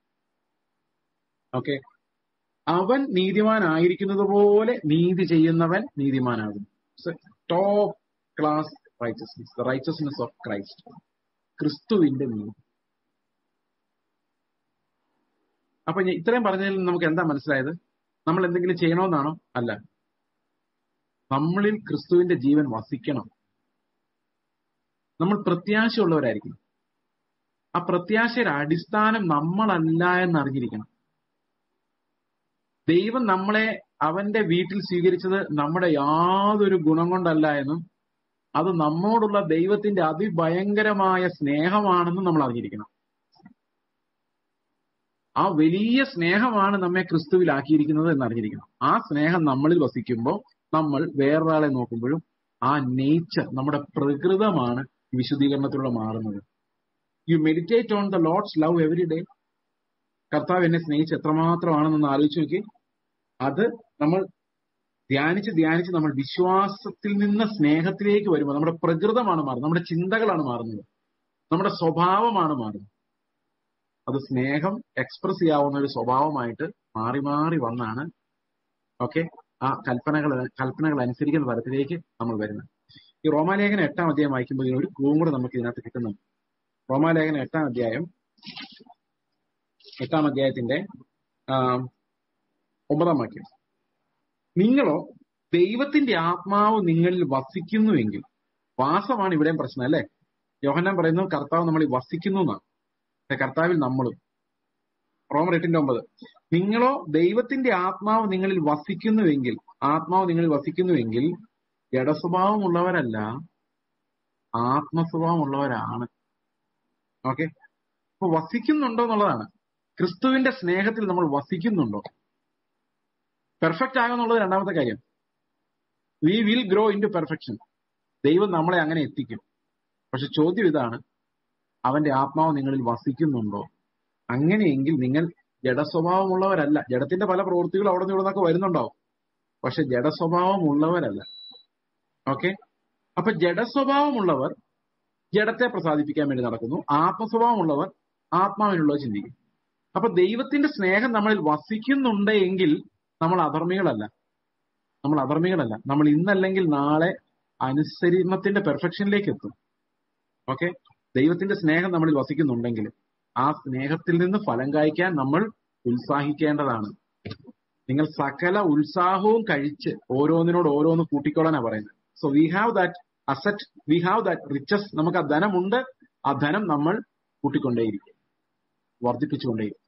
ഓക്കെ അവൻ നീതിമാനായിരിക്കുന്നത് പോലെ നീതി ചെയ്യുന്നവൻ നീതിമാനാകും top class righteousness the righteousness of Christ ക്രിസ്തുവിന്റെ നീതി അപ്പൊ ഇത്രയും പറഞ്ഞതിൽ നമുക്ക് എന്താ മനസ്സിലായത് നമ്മൾ എന്തെങ്കിലും ചെയ്യണമെന്നാണോ അല്ല നമ്മളിൽ ക്രിസ്തുവിന്റെ ജീവൻ വസിക്കണം നമ്മൾ പ്രത്യാശയുള്ളവരായിരിക്കണം ആ പ്രത്യാശയുടെ അടിസ്ഥാനം നമ്മളല്ല എന്ന് അറിഞ്ഞിരിക്കണം ദൈവം നമ്മളെ അവന്റെ വീട്ടിൽ സ്വീകരിച്ചത് നമ്മുടെ യാതൊരു ഗുണം കൊണ്ടല്ല എന്നും അത് നമ്മോടുള്ള ദൈവത്തിന്റെ അതിഭയങ്കരമായ സ്നേഹമാണെന്നും നമ്മൾ അറിഞ്ഞിരിക്കണം ആ വലിയ സ്നേഹമാണ് നമ്മെ ക്രിസ്തുവിലാക്കിയിരിക്കുന്നത് എന്ന് അറിഞ്ഞിരിക്കണം ആ സ്നേഹം നമ്മളിൽ വസിക്കുമ്പോൾ നമ്മൾ വേറൊരാളെ നോക്കുമ്പോഴും ആ നേച്ചർ നമ്മുടെ പ്രകൃതമാണ് വിശുദ്ധീകരണത്തിലൂടെ മാറുന്നത് you meditate on the Lord's love every day കർത്താവ് എന്നെ സ്നേഹിച്ച് എത്രമാത്രമാണെന്നൊന്ന് ആലോചിച്ച് നോക്കി അത് നമ്മൾ ധ്യാനിച്ച് ധ്യാനിച്ച് നമ്മൾ വിശ്വാസത്തിൽ നിന്ന് സ്നേഹത്തിലേക്ക് വരുമ്പോൾ നമ്മുടെ പ്രകൃതമാണ് മാറുന്നത് നമ്മുടെ ചിന്തകളാണ് മാറുന്നത് നമ്മുടെ സ്വഭാവമാണ് മാറുന്നത് അത് സ്നേഹം എക്സ്പ്രസ് ചെയ്യാവുന്ന ഒരു സ്വഭാവമായിട്ട് മാറി മാറി വന്നാണ് ഓക്കെ ആ കൽപ്പനകൾ കൽപ്പനകൾ അനുസരിക്കുന്ന തരത്തിലേക്ക് നമ്മൾ വരുന്നത് ഈ റോമാലേഖനം എട്ടാം അധ്യായം വായിക്കുമ്പോൾ ഇതിന് ഒരു ക്ലൂ കൂടെ നമുക്ക് ഇതിനകത്ത് കിട്ടുന്നുണ്ട് റോമാലേഖനം എട്ടാം അധ്യായം എട്ടാം അധ്യായത്തിന്റെ ഒമ്പതാം വാക്യം നിങ്ങളോ ദൈവത്തിന്റെ ആത്മാവ് നിങ്ങളിൽ വസിക്കുന്നുവെങ്കിൽ വാസമാണ് ഇവിടെയും പ്രശ്നം അല്ലേ യോഹന്നാൻ പറയുന്നു കർത്താവ് നമ്മളിൽ വസിക്കുന്നു എന്നാണ് കർത്താവിൽ നമ്മളും റോമർ എട്ടിന്റെ ഒമ്പത് നിങ്ങളോ ദൈവത്തിന്റെ ആത്മാവ് നിങ്ങളിൽ വസിക്കുന്നുവെങ്കിൽ ആത്മാവ് നിങ്ങളിൽ വസിക്കുന്നുവെങ്കിൽ ജഡസ്വഭാവമുള്ളവരല്ല ആത്മസ്വഭാവമുള്ളവരാണ് ഓക്കെ അപ്പൊ വസിക്കുന്നുണ്ടോ എന്നുള്ളതാണ് ക്രിസ്തുവിന്റെ സ്നേഹത്തിൽ നമ്മൾ വസിക്കുന്നുണ്ടോ പെർഫെക്റ്റ് ആകുന്നുള്ളത് രണ്ടാമത്തെ കാര്യം we will grow into perfection ദൈവം നമ്മളെ അങ്ങനെ എത്തിക്കും പക്ഷെ ചോദ്യം ഇതാണ് അവന്റെ ആത്മാവ് നിങ്ങളിൽ വസിക്കുന്നുണ്ടോ അങ്ങനെയെങ്കിൽ നിങ്ങൾ ജഡസ്വഭാവമുള്ളവരല്ല ജഡത്തിന്റെ പല പ്രവൃത്തികളും അവിടെ നിന്ന് ഇവിടെ നിന്നൊക്കെ വരുന്നുണ്ടാവും പക്ഷെ ജഡസ്വഭാവമുള്ളവരല്ല ഓക്കെ അപ്പൊ ജഡസ്വഭാവമുള്ളവർ ജഡത്തെ പ്രസാദിപ്പിക്കാൻ വേണ്ടി നടക്കുന്നു ആത്മസ്വഭാവമുള്ളവർ ആത്മാവിനുള്ളത് ചിന്തിക്കും അപ്പൊ ദൈവത്തിന്റെ സ്നേഹം നമ്മളിൽ വസിക്കുന്നുണ്ട് എങ്കിൽ നമ്മൾ അധർമ്മികളല്ല നമ്മൾ അധർമ്മികളല്ല നമ്മൾ ഇന്നല്ലെങ്കിൽ നാളെ അനുസരണത്തിന്റെ പെർഫെക്ഷനിലേക്ക് എത്തും ഓക്കെ ദൈവത്തിന്റെ സ്നേഹം നമ്മളിൽ വസിക്കുന്നുണ്ടെങ്കിൽ ആ സ്നേഹത്തിൽ നിന്ന് ഫലം കായ്ക്കാൻ നമ്മൾ ഉത്സാഹിക്കേണ്ടതാണ് നിങ്ങൾ സകല ഉത്സാഹവും കഴിച്ച് ഓരോന്നിനോട് ഓരോന്ന് കൂട്ടിക്കൊള്ളാനാ പറയുന്നത് so we have that asset we have that riches നമുക്ക് ആ ധനമുണ്ട് ആ ധനം നമ്മൾ കൂട്ടിക്കൊണ്ടേയിരിക്കും വർദ്ധിപ്പിച്ചുകൊണ്ടേയിരിക്കും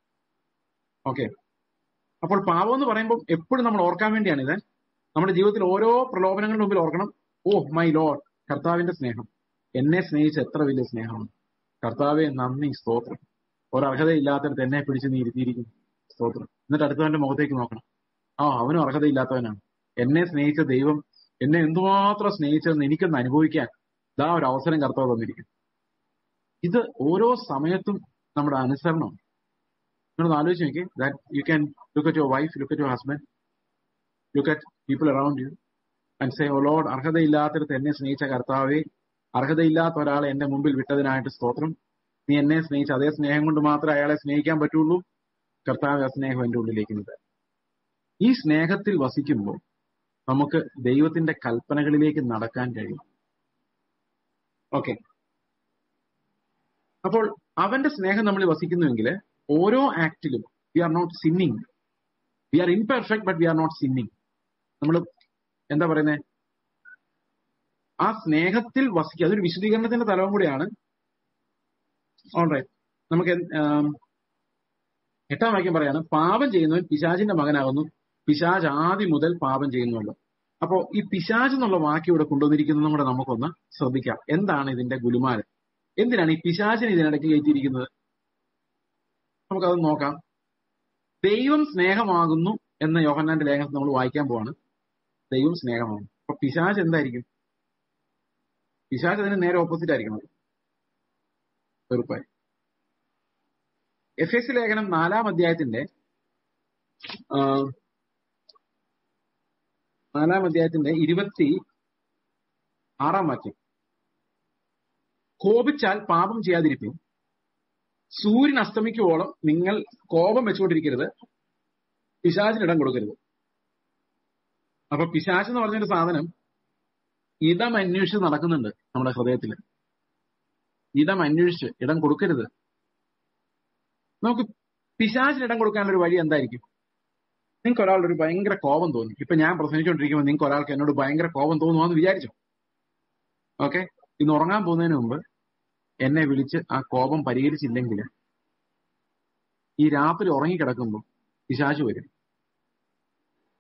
ഓക്കെ അപ്പോൾ പാപം എന്ന് പറയുമ്പോൾ എപ്പോഴും നമ്മൾ ഓർക്കാൻ വേണ്ടിയാണ് ഇത് നമ്മുടെ ജീവിതത്തിൽ ഓരോ പ്രലോഭനങ്ങളുടെ മുമ്പിൽ ഓർക്കണം ഓ മൈ ലോഡ് കർത്താവിന്റെ സ്നേഹം എന്നെ സ്നേഹിച്ച എത്ര വലിയ സ്നേഹമാണ് കർത്താവെ നന്ദി സ്തോത്രം ഒരർഹതയില്ലാത്തടത്ത് എന്നെ പിടിച്ച് നീ ഇരുത്തിയിരിക്കുന്നു സ്തോത്രം എന്നിട്ട് അടുത്തവന്റെ മുഖത്തേക്ക് നോക്കണം ആ അവനും അർഹതയില്ലാത്തവനാണ് എന്നെ സ്നേഹിച്ച ദൈവം എന്നെ എന്തുമാത്രം സ്നേഹിച്ചതെന്ന് എനിക്കൊന്ന് അനുഭവിക്കാൻ ഇതാ ഒരു അവസരം കർത്താവ് തന്നിരിക്കും ഇത് ഓരോ സമയത്തും നമ്മുടെ അനുസരണം നിങ്ങളൊന്ന് ആലോചിച്ച് നോക്കി that you can look at your wife look at your husband look at people around you and say oh Lord അർഹതയില്ലാത്തിടത്ത് എന്നെ സ്നേഹിച്ച കർത്താവെ അർഹതയില്ലാത്ത ഒരാളെ എന്റെ മുമ്പിൽ വിട്ടതിനായിട്ട് സ്തോത്രം നീ എന്നെ സ്നേഹിച്ച അതേ സ്നേഹം കൊണ്ട് മാത്രമേ അയാളെ സ്നേഹിക്കാൻ പറ്റുള്ളൂ കർത്താവ് ആ സ്നേഹം എന്റെ ഉള്ളിലേക്ക് ഉണ്ട് ഈ സ്നേഹത്തിൽ വസിക്കുമ്പോൾ നമുക്ക് ദൈവത്തിന്റെ കൽപ്പനകളിലേക്ക് നടക്കാൻ കഴിയും ഓക്കെ അപ്പോൾ അവന്റെ സ്നേഹം നമ്മൾ വസിക്കുന്നുവെങ്കിൽ ഓരോ ആക്ടിലും we are not sinning we are imperfect but we are not sinning നമ്മൾ എന്താ പറയുന്നത് ആ സ്നേഹത്തിൽ വസിക്കുക അതൊരു വിശദീകരണത്തിന്റെ തലവും കൂടിയാണ് ഓൾറൈറ്റ് നമുക്ക് എട്ടാം വാക്യം പറയാണ് പാപം ചെയ്യുന്നവൻ പിശാചിന്റെ മകനാകുന്നു പിശാജ് ആദ്യം മുതൽ പാപം ചെയ്യുന്നുള്ളൂ അപ്പോ ഈ പിശാജ് എന്നുള്ള വാക്യം ഇവിടെ കൊണ്ടുവന്നിരിക്കുന്നത് കൂടെ നമുക്കൊന്ന് ശ്രദ്ധിക്കാം എന്താണ് ഇതിന്റെ ഗുലുമാല് എന്തിനാണ് ഈ പിശാചിനെ ഇതിനിടയ്ക്ക് കയറ്റിയിരിക്കുന്നത് നമുക്കത് നോക്കാം ദൈവം സ്നേഹമാകുന്നു എന്ന യോഹന്നാന്റെ ലേഖനത്തിൽ നമ്മൾ വായിക്കാൻ പോവാണ് ദൈവം സ്നേഹമാകുന്നു അപ്പൊ പിശാജ് എന്തായിരിക്കും പിശാജ് അതിന് നേരെ ഓപ്പോസിറ്റ് ആയിരിക്കണം വെറുപ്പായി എഫ് എസ് ലേഖനം നാലാം അധ്യായത്തിന്റെ നാലാം അധ്യായത്തിന്റെ ഇരുപത്തി ആറാം വാക്യം കോപിച്ചാൽ പാപം ചെയ്യാതിരിക്കും സൂര്യൻ അസ്തമിക്കുവോളം നിങ്ങൾ കോപം വെച്ചുകൊണ്ടിരിക്കരുത് പിശാചിന് ഇടം കൊടുക്കരുത് അപ്പൊ പിശാച് എന്ന് പറഞ്ഞൊരു സാധനം ഇടം അന്വേഷിച്ച് നടക്കുന്നുണ്ട് നമ്മുടെ ഹൃദയത്തിൽ ഇടം അന്വേഷിച്ച് ഇടം കൊടുക്കരുത് നമുക്ക് പിശാചിന് ഇടം കൊടുക്കാനുള്ള ഒരു വഴി എന്തായിരിക്കും നിങ്ങൾക്ക് ഒരാളുടെ ഒരു ഭയങ്കര കോപം തോന്നി ഇപ്പൊ ഞാൻ പ്രസംഗിച്ചുകൊണ്ടിരിക്കുമ്പോൾ നിങ്ങൾക്ക് ഒരാൾക്ക് എന്നോട് ഭയങ്കര കോപം തോന്നുവാന്ന് വിചാരിച്ചോ ഓക്കെ ഇന്ന് ഉറങ്ങാൻ പോകുന്നതിന് മുമ്പ് എന്നെ വിളിച്ച് ആ കോപം പരിഹരിച്ചില്ലെങ്കിൽ ഈ രാത്രി ഉറങ്ങിക്കിടക്കുമ്പോൾ പിശാച് വരും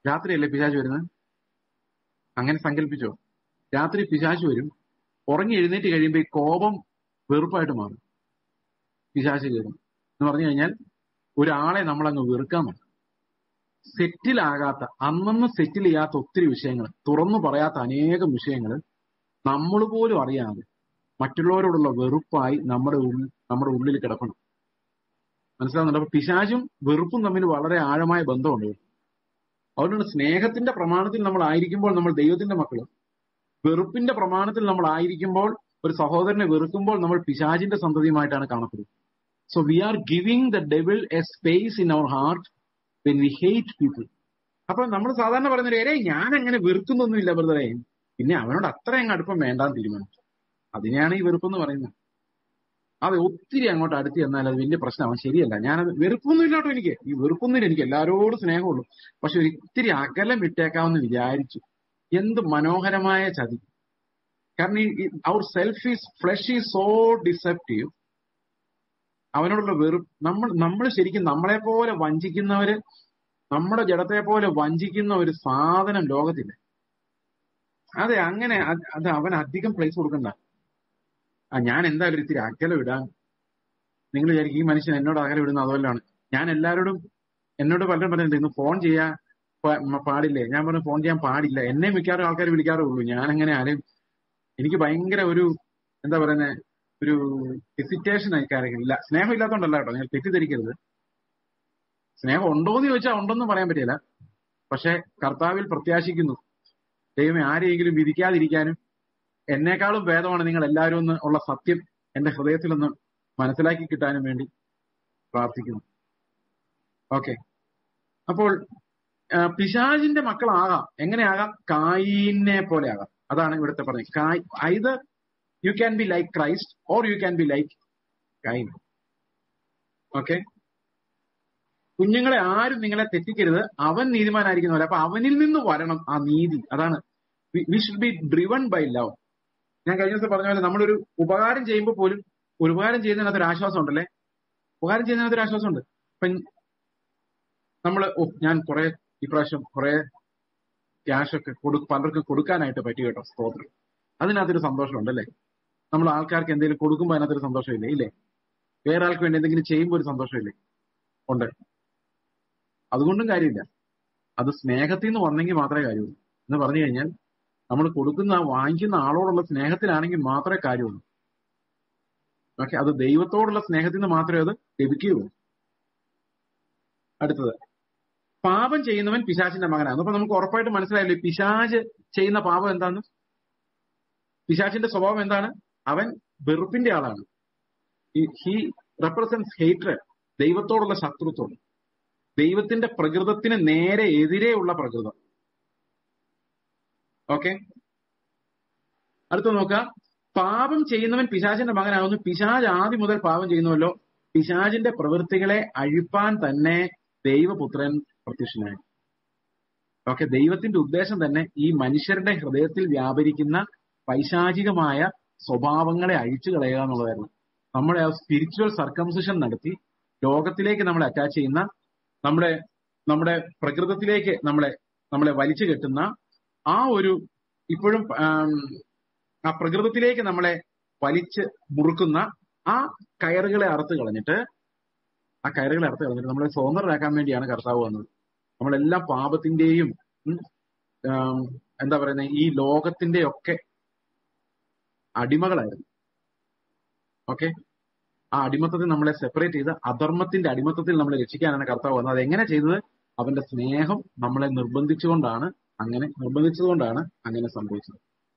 രാത്രിയല്ലേ പിശാച് വരുന്നത് അങ്ങനെ സങ്കല്പിച്ചോ രാത്രി പിശാച് വരും ഉറങ്ങി എഴുന്നേറ്റ് കഴിയുമ്പോൾ ഈ കോപം വെറുപ്പായിട്ട് മാറും പിശാച് കയറും എന്ന് പറഞ്ഞു കഴിഞ്ഞാൽ ഒരാളെ നമ്മളങ്ങ് വെറുക്കാൻ പറ്റും സെറ്റിലാകാത്ത അന്നന്ന് സെറ്റിൽ ചെയ്യാത്ത ഒത്തിരി വിഷയങ്ങൾ തുറന്നു പറയാത്ത അനേകം വിഷയങ്ങൾ നമ്മൾ പോലും അറിയാതെ മറ്റുള്ളവരോടുള്ള വെറുപ്പായി നമ്മുടെ ഉള്ളിൽ നമ്മുടെ ഉള്ളിൽ കിടക്കണം മനസ്സിലാവുന്നുണ്ട് അപ്പൊ പിശാചും വെറുപ്പും തമ്മിൽ വളരെ ആഴമായ ബന്ധമുണ്ട് അതുകൊണ്ടാണ് സ്നേഹത്തിന്റെ പ്രമാണത്തിൽ നമ്മൾ ആയിരിക്കുമ്പോൾ നമ്മൾ ദൈവത്തിന്റെ മക്കള് വെറുപ്പിന്റെ പ്രമാണത്തിൽ നമ്മൾ ആയിരിക്കുമ്പോൾ ഒരു സഹോദരനെ വെറുക്കുമ്പോൾ നമ്മൾ പിശാചിന്റെ സന്തതിയുമായിട്ടാണ് കാണപ്പെടുന്നത് so we are giving the devil a space in our heart when we hate people അപ്പൊ നമ്മൾ സാധാരണ പറയുന്നത് ഏരേ ഞാൻ അങ്ങനെ വെറുക്കുന്നൊന്നുമില്ല ബ്രദറെ പിന്നെ അവനോട് അത്ര അങ്ങ് അടുപ്പം വേണ്ടാന്ന് തീരുമാനിച്ചു അതിനെയാണ് ഈ വെറുപ്പെന്ന് പറയുന്നത് അത് ഒത്തിരി അങ്ങോട്ട് അടുത്ത് ചെന്നാൽ അത് വലിയ പ്രശ്നമാണ് ശരിയല്ല ഞാനത് വെറുപ്പൊന്നും ഇല്ലാട്ടോ എനിക്ക് ഈ വെറുപ്പൊന്നും എനിക്ക് എല്ലാവരോടും സ്നേഹമുള്ളൂ പക്ഷെ ഒരു ഇത്തിരി അകലം വിട്ടേക്കാമെന്ന് വിചാരിച്ചു എന്ത് മനോഹരമായ ചതി കാരണം ഈ our self is flesh is so deceptive അവനോടുള്ള വെറുപ്പ് നമ്മൾ നമ്മൾ ശരിക്കും നമ്മളെ പോലെ വഞ്ചിക്കുന്നവര് നമ്മുടെ ജഡത്തെ പോലെ വഞ്ചിക്കുന്ന ഒരു സാധനം ലോകത്തില്ല അതെ അങ്ങനെ അത് അത് അവൻ അധികം പ്ലേസ് കൊടുക്കണ്ട ആ ഞാൻ എന്തായാലും ഒരു ഇത്തിരി അകലം ഇടാൻ നിങ്ങൾ വിചാരിക്കും ഈ മനുഷ്യൻ എന്നോട് അകലം ഇടുന്ന അതുപോലെയാണ് ഞാൻ എല്ലാവരോടും എന്നോട് പലരും പറഞ്ഞിട്ടുണ്ട് ഇന്ന് ഫോൺ ചെയ്യാൻ പ- പാടില്ലേ ഞാൻ പറഞ്ഞു ഫോൺ ചെയ്യാൻ പാടില്ല എന്നെ മിക്കവാറും ആൾക്കാർ വിളിക്കാറേ ഉള്ളൂ ഞാൻ അങ്ങനെ ആരെയും എനിക്ക് ഭയങ്കര ഒരു എന്താ പറയുന്നത് ഒരു ഹെസിറ്റേഷൻ ഇല്ല സ്നേഹം ഇല്ലാത്തതുകൊണ്ടല്ല കേട്ടോ നിങ്ങൾ തെറ്റിദ്ധരിക്കരുത് സ്നേഹം ഉണ്ടോന്ന് ചോദിച്ചാൽ ഉണ്ടെന്ന് പറയാൻ പറ്റില്ല പക്ഷെ കർത്താവിൽ പ്രത്യാശിക്കുന്നു ദൈവമേ ആരെയെങ്കിലും വിധിക്കാതിരിക്കാനും എന്നെക്കാളും ഭേദമാണ് നിങ്ങൾ എല്ലാവരും എന്ന് ഉള്ള സത്യം എന്റെ ഹൃദയത്തിൽ ഒന്ന് മനസ്സിലാക്കി കിട്ടാനും വേണ്ടി പ്രാർത്ഥിക്കുന്നു ഓക്കെ അപ്പോൾ ആ, പിശാചിന്റെ മക്കളാകാം എങ്ങനെയാകാം കായിനെ പോലെ ആകാം അതാണ് ഇവിടുത്തെ പറഞ്ഞത് കായ് either you can be like Christ or you can be like Cain okay കുഞ്ഞുങ്ങളെ ആരും നിങ്ങളെ തെറ്റിക്കരുത് അവൻ നീതിമാനായിരിക്കുന്നവരെ അപ്പൊ അവനിൽ നിന്ന് വരണം ആ നീതി അതാണ് we should be driven by love ഞാൻ കഴിഞ്ഞ ദിവസം പറഞ്ഞ പോലെ നമ്മളൊരു ഉപകാരം ചെയ്യുമ്പോൾ പോലും ഒരു ഉപകാരം ചെയ്യുന്നതിനകത്ത് ഒരു ആശ്വാസം ഉണ്ടല്ലേ ഉപകാരം ചെയ്യുന്നതിനകത്ത് ഒരു ആശ്വാസമുണ്ട് ഇപ്പൊ നമ്മള് ഓ ഞാൻ കുറെ ഇപ്രാവശ്യം കുറെ ക്യാഷ് ഒക്കെ കൊടു പലർക്കും കൊടുക്കാനായിട്ട് പറ്റി കേട്ടോ സ്തോത്രം അതിനകത്തൊരു സന്തോഷമുണ്ട് അല്ലേ നമ്മൾ ആൾക്കാർക്ക് എന്തെങ്കിലും കൊടുക്കുമ്പോൾ അതിനകത്തൊരു സന്തോഷമില്ലേ ഇല്ലേ വേറെ ആൾക്ക് വേണ്ടി എന്തെങ്കിലും ചെയ്യുമ്പോൾ ഒരു സന്തോഷമില്ലേ ഉണ്ട് അതുകൊണ്ടും കാര്യമില്ല അത് സ്നേഹത്തിൽ നിന്ന് വന്നെങ്കിൽ മാത്രമേ കാര്യമുള്ളൂ എന്ന് പറഞ്ഞു കഴിഞ്ഞാൽ നമ്മൾ കൊടുക്കുന്ന വാങ്ങിക്കുന്ന ആളോടുള്ള സ്നേഹത്തിലാണെങ്കിൽ മാത്രമേ കാര്യമുള്ളൂ ഓക്കെ അത് ദൈവത്തോടുള്ള സ്നേഹത്തിൽ നിന്ന് മാത്രമേ അത് ലഭിക്കുകയുള്ളൂ അടുത്തത് പാപം ചെയ്യുന്നവൻ പിശാചിന്റെ മകനാണ് അപ്പൊ നമുക്ക് ഉറപ്പായിട്ട് മനസ്സിലായല്ലോ ഈ പിശാച് ചെയ്യുന്ന പാപം എന്താണ് പിശാചിന്റെ സ്വഭാവം എന്താണ് അവൻ വെറുപ്പിന്റെ ആളാണ് ഹി റെപ്രസെന്റ്സ് ഹേറ്റ്രഡ് ദൈവത്തോടുള്ള ശത്രുത്വം ദൈവത്തിന്റെ പ്രകൃതത്തിന് നേരെ എതിരെയുള്ള പ്രകൃതം ഓക്കെ അടുത്ത നോക്കുക പാപം ചെയ്യുന്നവൻ പിശാചിന്റെ മകനാകുന്നു പിശാജ് ആദ്യം മുതൽ പാപം ചെയ്യുന്നുവല്ലോ പിശാചിന്റെ പ്രവൃത്തികളെ അഴിപ്പാൻ തന്നെ ദൈവപുത്രൻ പ്രത്യക്ഷനായി ഓക്കെ ദൈവത്തിന്റെ ഉദ്ദേശം തന്നെ ഈ മനുഷ്യരുടെ ഹൃദയത്തിൽ വ്യാപരിക്കുന്ന പൈശാചികമായ സ്വഭാവങ്ങളെ അഴിച്ചു കളയുക എന്നുള്ളതായിരുന്നു നമ്മുടെ ആ സ്പിരിച്വൽ സർക്കംസിഷൻ നടത്തി ലോകത്തിലേക്ക് നമ്മളെ അറ്റാച്ച് ചെയ്യുന്ന നമ്മുടെ നമ്മുടെ പ്രകൃതത്തിലേക്ക് നമ്മളെ നമ്മളെ വലിച്ചു കെട്ടുന്ന ആ ഒരു ഇപ്പോഴും ആം, ആ പ്രകൃതത്തിലേക്ക് നമ്മളെ വലിച്ച് മുറുക്കുന്ന ആ കയറുകളെ അറുത്ത് കളഞ്ഞിട്ട് ആ കയറുകളെ അറുത്ത് കളഞ്ഞിട്ട് നമ്മളെ സ്വതന്ത്രരാക്കാൻ വേണ്ടിയാണ് കർത്താവ് വന്നത് നമ്മളെല്ലാം പാപത്തിന്റെയും ഉം, ആം, എന്താ പറയുന്നത് ഈ ലോകത്തിന്റെ ഒക്കെ അടിമകളായിരുന്നു ഓക്കെ ആ അടിമത്തത്തിൽ നമ്മളെ സെപ്പറേറ്റ് ചെയ്ത് അധർമ്മത്തിന്റെ അടിമത്തത്തിൽ നമ്മളെ രക്ഷിക്കാനാണ് കർത്താവ് വന്നത് അതെങ്ങനെ ചെയ്തത് അവന്റെ സ്നേഹം നമ്മളെ നിർബന്ധിച്ചുകൊണ്ടാണ് അങ്ങനെ നിർബന്ധിച്ചതുകൊണ്ടാണ് അങ്ങനെ സംഭവിച്ചത്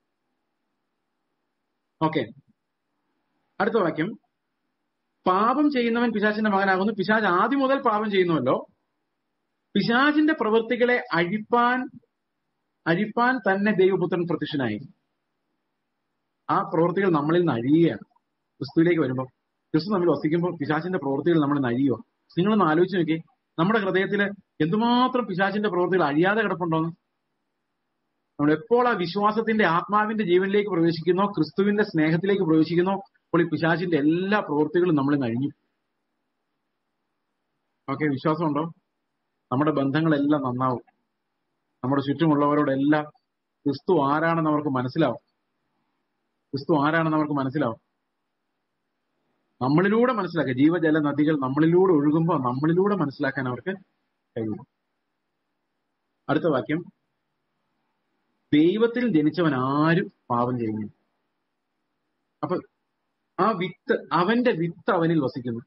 ഓക്കെ അടുത്ത വാക്യം പാപം ചെയ്യുന്നവൻ പിശാചിന്റെ മകനാകുന്നു പിശാജ് ആദ്യം മുതൽ പാപം ചെയ്യുന്നുവല്ലോ പിശാചിന്റെ പ്രവൃത്തികളെ അഴിപ്പാൻ അഴിപ്പാൻ തന്നെ ദൈവപുത്രൻ പ്രത്യക്ഷനായി ആ പ്രവൃത്തികൾ നമ്മളിൽ നിന്ന് അഴിയുകയാണ് ക്രിസ്തുവിലേക്ക് വരുമ്പോൾ ക്രിസ്തു നമ്മൾ വസിക്കുമ്പോൾ പിശാചിന്റെ പ്രവൃത്തികൾ നമ്മൾ നിന്ന് അഴിയുക നിങ്ങളൊന്ന് ആലോചിച്ച് നോക്കി നമ്മുടെ ഹൃദയത്തിൽ എന്തുമാത്രം പിശാചിന്റെ പ്രവൃത്തികൾ അഴിയാതെ കിടപ്പുണ്ടോന്ന് നമ്മൾ എപ്പോൾ ആ വിശ്വാസത്തിന്റെ ആത്മാവിന്റെ ജീവനിലേക്ക് പ്രവേശിക്കുന്നോ ക്രിസ്തുവിന്റെ സ്നേഹത്തിലേക്ക് പ്രവേശിക്കുന്നോ അപ്പോൾ ഈ പിശാചിന്റെ എല്ലാ പ്രവൃത്തികളും നമ്മൾ കഴിഞ്ഞു ഓക്കെ വിശ്വാസമുണ്ടോ നമ്മുടെ ബന്ധങ്ങളെല്ലാം നന്നാവും നമ്മുടെ ചുറ്റുമുള്ളവരോടെല്ലാം ക്രിസ്തു ആരാണെന്ന് അവർക്ക് മനസ്സിലാവും ക്രിസ്തു ആരാണെന്ന് അവർക്ക് മനസ്സിലാവും നമ്മളിലൂടെ മനസ്സിലാക്കുക ജീവജല നദികൾ നമ്മളിലൂടെ ഒഴുകുമ്പോൾ നമ്മളിലൂടെ മനസ്സിലാക്കാൻ അവർക്ക് കഴിയും അടുത്ത വാക്യം ദൈവത്തിൽ ജനിച്ചവൻ ആരും പാപം ചെയ്യുന്നു അപ്പൊ ആ വിത്ത് അവന്റെ വിത്ത് അവനിൽ വസിക്കുന്നു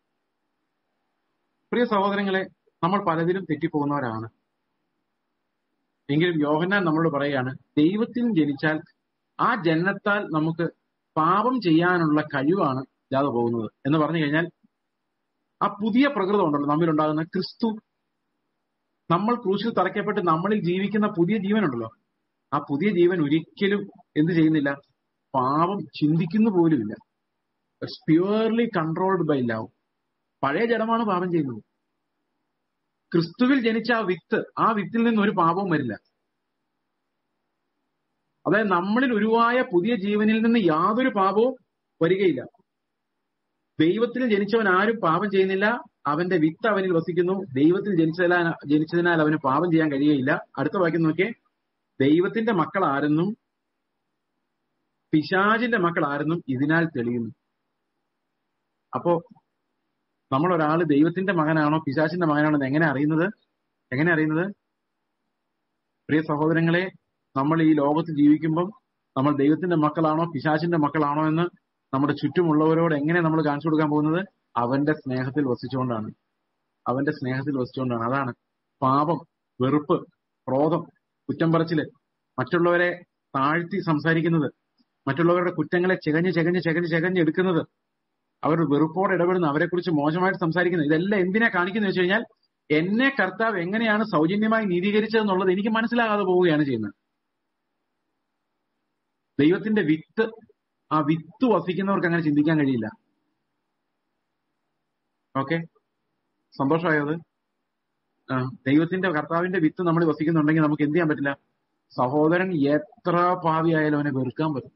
പ്രിയ സഹോദരങ്ങളെ നമ്മൾ പലതിലും തെറ്റിപ്പോകുന്നവരാണ് എങ്കിലും യോഹന്നാൻ നമ്മളോട് പറയുകയാണ് ദൈവത്തിൽ ജനിച്ചാൽ ആ ജനനത്താൽ നമുക്ക് പാപം ചെയ്യാനുള്ള കഴിവാണ് ഇല്ലാതെ പോകുന്നത് എന്ന് പറഞ്ഞു കഴിഞ്ഞാൽ ആ പുതിയ പ്രകൃതം ഉണ്ടല്ലോ നമ്മിലുണ്ടാകുന്ന ക്രിസ്തു നമ്മൾ ക്രൂശിൽ തറയ്ക്കപ്പെട്ട് നമ്മളിൽ ജീവിക്കുന്ന പുതിയ ജീവനുണ്ടല്ലോ ആ പുതിയ ജീവൻ ഒരിക്കലും എന്ത് ചെയ്യുന്നില്ല പാപം ചിന്തിക്കുന്നു പോലുമില്ല പ്യുവർലി കൺട്രോൾഡ് ബൈ ലവ് പഴയ ജഡമാണ് പാപം ചെയ്യുന്നത് ക്രിസ്തുവിൽ ജനിച്ച ആ വിത്ത് ആ വിത്തിൽ നിന്ന് ഒരു പാപവും വരില്ല അതായത് നമ്മളിൽ ഉരുവായ പുതിയ ജീവനിൽ നിന്ന് യാതൊരു പാപവും വരികയില്ല ദൈവത്തിൽ ജനിച്ചവൻ ആരും പാപം ചെയ്യുന്നില്ല അവന്റെ വിത്ത് അവനിൽ വസിക്കുന്നു ദൈവത്തിൽ ജനിച്ചതിനാൽ ജനിച്ചതിനാൽ അവന് പാപം ചെയ്യാൻ കഴിയുകയില്ല അടുത്ത വാക്യം നോക്കിയേ ദൈവത്തിന്റെ മക്കൾ ആരെന്നും പിശാചിന്റെ മക്കൾ ആരെന്നും ഇതിനാൽ തെളിയുന്നു അപ്പോ നമ്മൾ ഒരാൾ ദൈവത്തിന്റെ മകനാണോ പിശാചിന്റെ മകനാണോ എന്ന് എങ്ങനെ അറിയുന്നത് എങ്ങനെ അറിയുന്നത് പ്രിയ സഹോദരങ്ങളെ നമ്മൾ ഈ ലോകത്ത് ജീവിക്കുമ്പം നമ്മൾ ദൈവത്തിന്റെ മക്കളാണോ പിശാചിന്റെ മക്കളാണോ എന്ന് നമ്മുടെ ചുറ്റുമുള്ളവരോട് എങ്ങനെ നമ്മൾ കാണിച്ചു കൊടുക്കാൻ പോകുന്നത് അവന്റെ സ്നേഹത്തിൽ വസിച്ചുകൊണ്ടാണ് അവന്റെ സ്നേഹത്തിൽ വസിച്ചുകൊണ്ടാണ് അതാണ് പാപം വെറുപ്പ് ക്രോധം കുറ്റം പറച്ചില് മറ്റുള്ളവരെ താഴ്ത്തി സംസാരിക്കുന്നത് മറ്റുള്ളവരുടെ കുറ്റങ്ങളെ ചെകഞ്ഞ് ചെകഞ്ഞ് ചെകഞ്ഞ് ചെകഞ്ഞ് എടുക്കുന്നത് അവർ വെറുപ്പോടെ ഇടപെടുന്ന അവരെ കുറിച്ച് മോശമായിട്ട് സംസാരിക്കുന്നത് ഇതെല്ലാം എന്തിനാ കാണിക്കുന്നത് വെച്ച് കഴിഞ്ഞാൽ എന്നെ കർത്താവ് എങ്ങനെയാണ് സൗജന്യമായി നീതീകരിച്ചതെന്നുള്ളത് എനിക്ക് മനസ്സിലാകാതെ പോവുകയാണ് ചെയ്യുന്നത് ദൈവത്തിന്റെ വിത്ത് ആ വിത്ത് വസിക്കുന്നവർക്ക് അങ്ങനെ ചിന്തിക്കാൻ കഴിയില്ല ഓക്കെ സന്തോഷമായത് ദൈവത്തിന്റെ കർത്താവിന്റെ വിത്ത് നമ്മൾ വസിക്കുന്നുണ്ടെങ്കിൽ നമുക്ക് എന്ത് ചെയ്യാൻ പറ്റില്ല സഹോദരൻ എത്ര പാവിയായാലും അവനെ വെറുക്കാൻ പറ്റും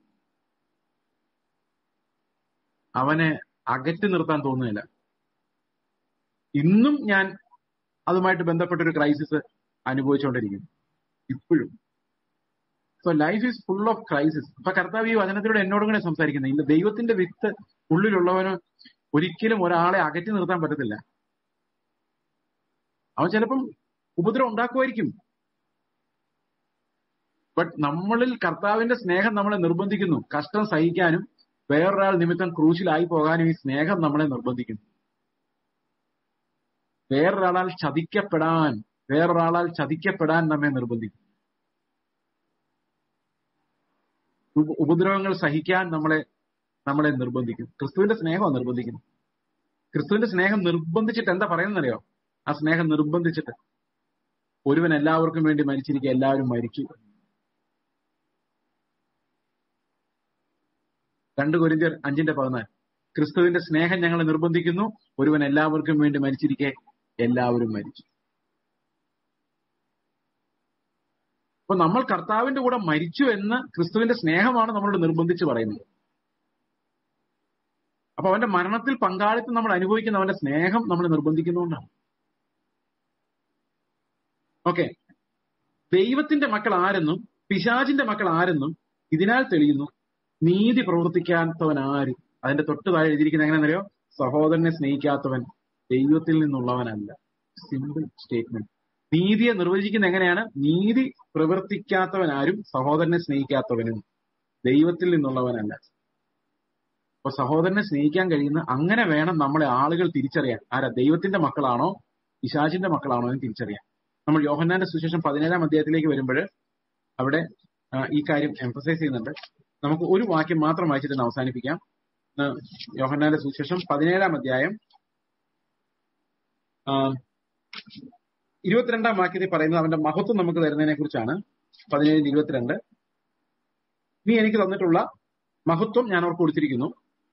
അവനെ അകറ്റി നിർത്താൻ തോന്നുന്നില്ല ഇന്നും ഞാൻ അതുമായിട്ട് ബന്ധപ്പെട്ട ഒരു ക്രൈസിസ് അനുഭവിച്ചുകൊണ്ടിരിക്കുന്നു ഇപ്പോഴും so life is full of crisis ഇപ്പൊ കർത്താവ് ഈ വചനത്തിലൂടെ എന്നോടും കൂടെ സംസാരിക്കുന്നത് ഇല്ല ദൈവത്തിന്റെ വിത്ത് ഉള്ളിലുള്ളവന് ഒരിക്കലും ഒരാളെ അകറ്റി നിർത്താൻ പറ്റത്തില്ല അവൻ ചിലപ്പം ഉപദ്രവം ഉണ്ടാക്കുമായിരിക്കും ബട്ട് നമ്മളിൽ കർത്താവിന്റെ സ്നേഹം നമ്മളെ നിർബന്ധിക്കുന്നു കഷ്ടം സഹിക്കാനും വേറൊരാൾ നിമിത്തം ക്രൂശിലായി പോകാനും ഈ സ്നേഹം നമ്മളെ നിർബന്ധിക്കുന്നു വേറൊരാളാൽ ചതിക്കപ്പെടാൻ വേറൊരാളാൽ ചതിക്കപ്പെടാൻ നമ്മെ നിർബന്ധിക്കും ഉപദ്രവങ്ങൾ സഹിക്കാൻ നമ്മളെ നമ്മളെ നിർബന്ധിക്കും ക്രിസ്തുവിന്റെ സ്നേഹമാണ് നിർബന്ധിക്കുന്നത് ക്രിസ്തുവിന്റെ സ്നേഹം നിർബന്ധിച്ചിട്ട് എന്താ പറയുന്നറിയോ ആ സ്നേഹം നിർബന്ധിച്ചിട്ട് ഒരുവൻ എല്ലാവർക്കും വേണ്ടി മരിച്ചിരിക്കുക എല്ലാവരും മരിച്ചു രണ്ട് കൊരിന്ത്യർ അഞ്ചിന്റെ പതിനാല് ക്രിസ്തുവിന്റെ സ്നേഹം ഞങ്ങളെ നിർബന്ധിക്കുന്നു ഒരുവൻ എല്ലാവർക്കും വേണ്ടി മരിച്ചിരിക്കെ എല്ലാവരും മരിച്ചു അപ്പൊ നമ്മൾ കർത്താവിന്റെ കൂടെ മരിച്ചു എന്ന് ക്രിസ്തുവിന്റെ സ്നേഹമാണ് നമ്മളോട് നിർബന്ധിച്ച് പറയുന്നത് അപ്പൊ അവന്റെ മരണത്തിൽ പങ്കാളിത്തം നമ്മൾ അനുഭവിക്കുന്ന അവന്റെ സ്നേഹം നമ്മൾ നിർബന്ധിക്കുന്നതുകൊണ്ടാണ് ഓക്കെ ദൈവത്തിന്റെ മക്കൾ ആരെന്നും പിശാചിന്റെ മക്കൾ ആരെന്നും ഇതിനാൽ തെളിയുന്നു നീതി പ്രവർത്തിക്കാത്തവൻ ആര് അതിന്റെ തൊട്ട് താഴെ എഴുതിയിരിക്കുന്ന എങ്ങനെയാണെന്നറിയോ സഹോദരനെ സ്നേഹിക്കാത്തവൻ ദൈവത്തിൽ നിന്നുള്ളവനല്ല സിമ്പിൾ സ്റ്റേറ്റ്മെന്റ് നീതിയെ നിർവചിക്കുന്ന എങ്ങനെയാണ് നീതി പ്രവർത്തിക്കാത്തവൻ ആരും സഹോദരനെ സ്നേഹിക്കാത്തവനും ദൈവത്തിൽ നിന്നുള്ളവനല്ല അപ്പൊ സഹോദരനെ സ്നേഹിക്കാൻ കഴിയുന്ന അങ്ങനെ വേണം നമ്മളെ ആളുകൾ തിരിച്ചറിയാൻ ആരാ ദൈവത്തിന്റെ മക്കളാണോ പിശാചിന്റെ മക്കളാണോ എന്ന് തിരിച്ചറിയാൻ നമ്മൾ യോഹന്നാന്റെ സുശേഷം പതിനേഴാം അധ്യായത്തിലേക്ക് വരുമ്പോൾ അവിടെ ഈ കാര്യം എംഫസൈസ് ചെയ്യുന്നുണ്ട് നമുക്ക് ഒരു വാക്യം മാത്രം വായിച്ചിട്ട് അവസാനിപ്പിക്കാം യോഹന്നാന്റെ സുശേഷം പതിനേഴാം അധ്യായം ഇരുപത്തിരണ്ടാം വാക്യത്തിൽ പറയുന്നത് അവന്റെ മഹത്വം നമുക്ക് തരുന്നതിനെ കുറിച്ചാണ് പതിനേഴ് ഇരുപത്തിരണ്ട് നീ എനിക്ക് തന്നിട്ടുള്ള മഹത്വം ഞാൻ അവർക്ക് കൊടുത്തിരിക്കുന്നു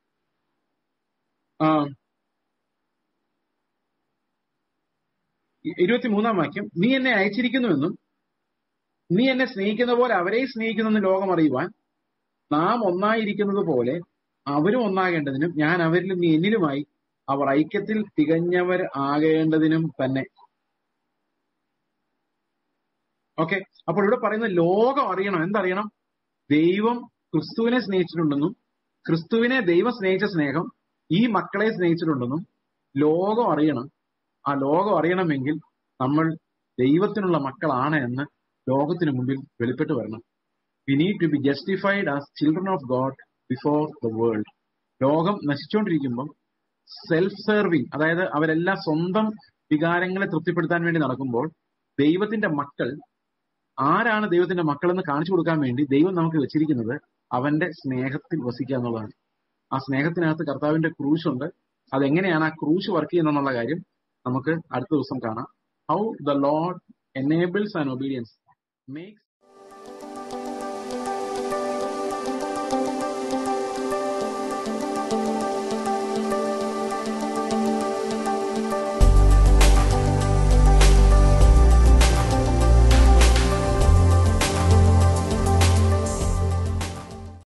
ഇരുപത്തിമൂന്നാം വാക്യം നീ എന്നെ അയച്ചിരിക്കുന്നുവെന്നും നീ എന്നെ സ്നേഹിക്കുന്ന പോലെ അവരെ സ്നേഹിക്കുന്നെന്ന് ലോകം അറിയുവാൻ നാം ഒന്നായിരിക്കുന്നത് പോലെ അവരും ഒന്നാകേണ്ടതിനും ഞാൻ അവരിലും നീ എന്നിലുമായി അവർ ഐക്യത്തിൽ തികഞ്ഞവർ ആകേണ്ടതിനും തന്നെ ഓക്കെ അപ്പോൾ ഇവിടെ പറയുന്ന ലോകം അറിയണം എന്തറിയണം ദൈവം ക്രിസ്തുവിനെ സ്നേഹിച്ചിട്ടുണ്ടെന്നും ക്രിസ്തുവിനെ ദൈവം സ്നേഹിച്ച സ്നേഹം ഈ മക്കളെ സ്നേഹിച്ചിട്ടുണ്ടെന്നും ലോകം അറിയണം ആ ലോകം അറിയണമെങ്കിൽ നമ്മൾ ദൈവത്തിനുള്ള മക്കളാണ് എന്ന് ലോകത്തിന് മുമ്പിൽ വെളിപ്പെട്ട് വരണം we need to be justified as children of God before the world ലോകം നശിച്ചുകൊണ്ടിരിക്കുമ്പോൾ സെൽഫ് സെർവിങ് അതായത് അവരെല്ലാം സ്വന്തം വികാരങ്ങളെ തൃപ്തിപ്പെടുത്താൻ വേണ്ടി നടക്കുമ്പോൾ ദൈവത്തിന്റെ മക്കൾ ആരാണ് ദൈവത്തിന്റെ മക്കളെന്ന് കാണിച്ചു കൊടുക്കാൻ വേണ്ടി ദൈവം നമുക്ക് വെച്ചിരിക്കുന്നത് അവന്റെ സ്നേഹത്തിൽ വസിക്കുക എന്നുള്ളതാണ് ആ സ്നേഹത്തിനകത്ത് കർത്താവിന്റെ ക്രൂശ് ഉണ്ട് അതെങ്ങനെയാണ് ആ ക്രൂശ് വർക്ക് ചെയ്യുന്നുള്ള കാര്യം നമുക്ക് അടുത്ത ദിവസം കാണാം how the Lord enables and obedience makes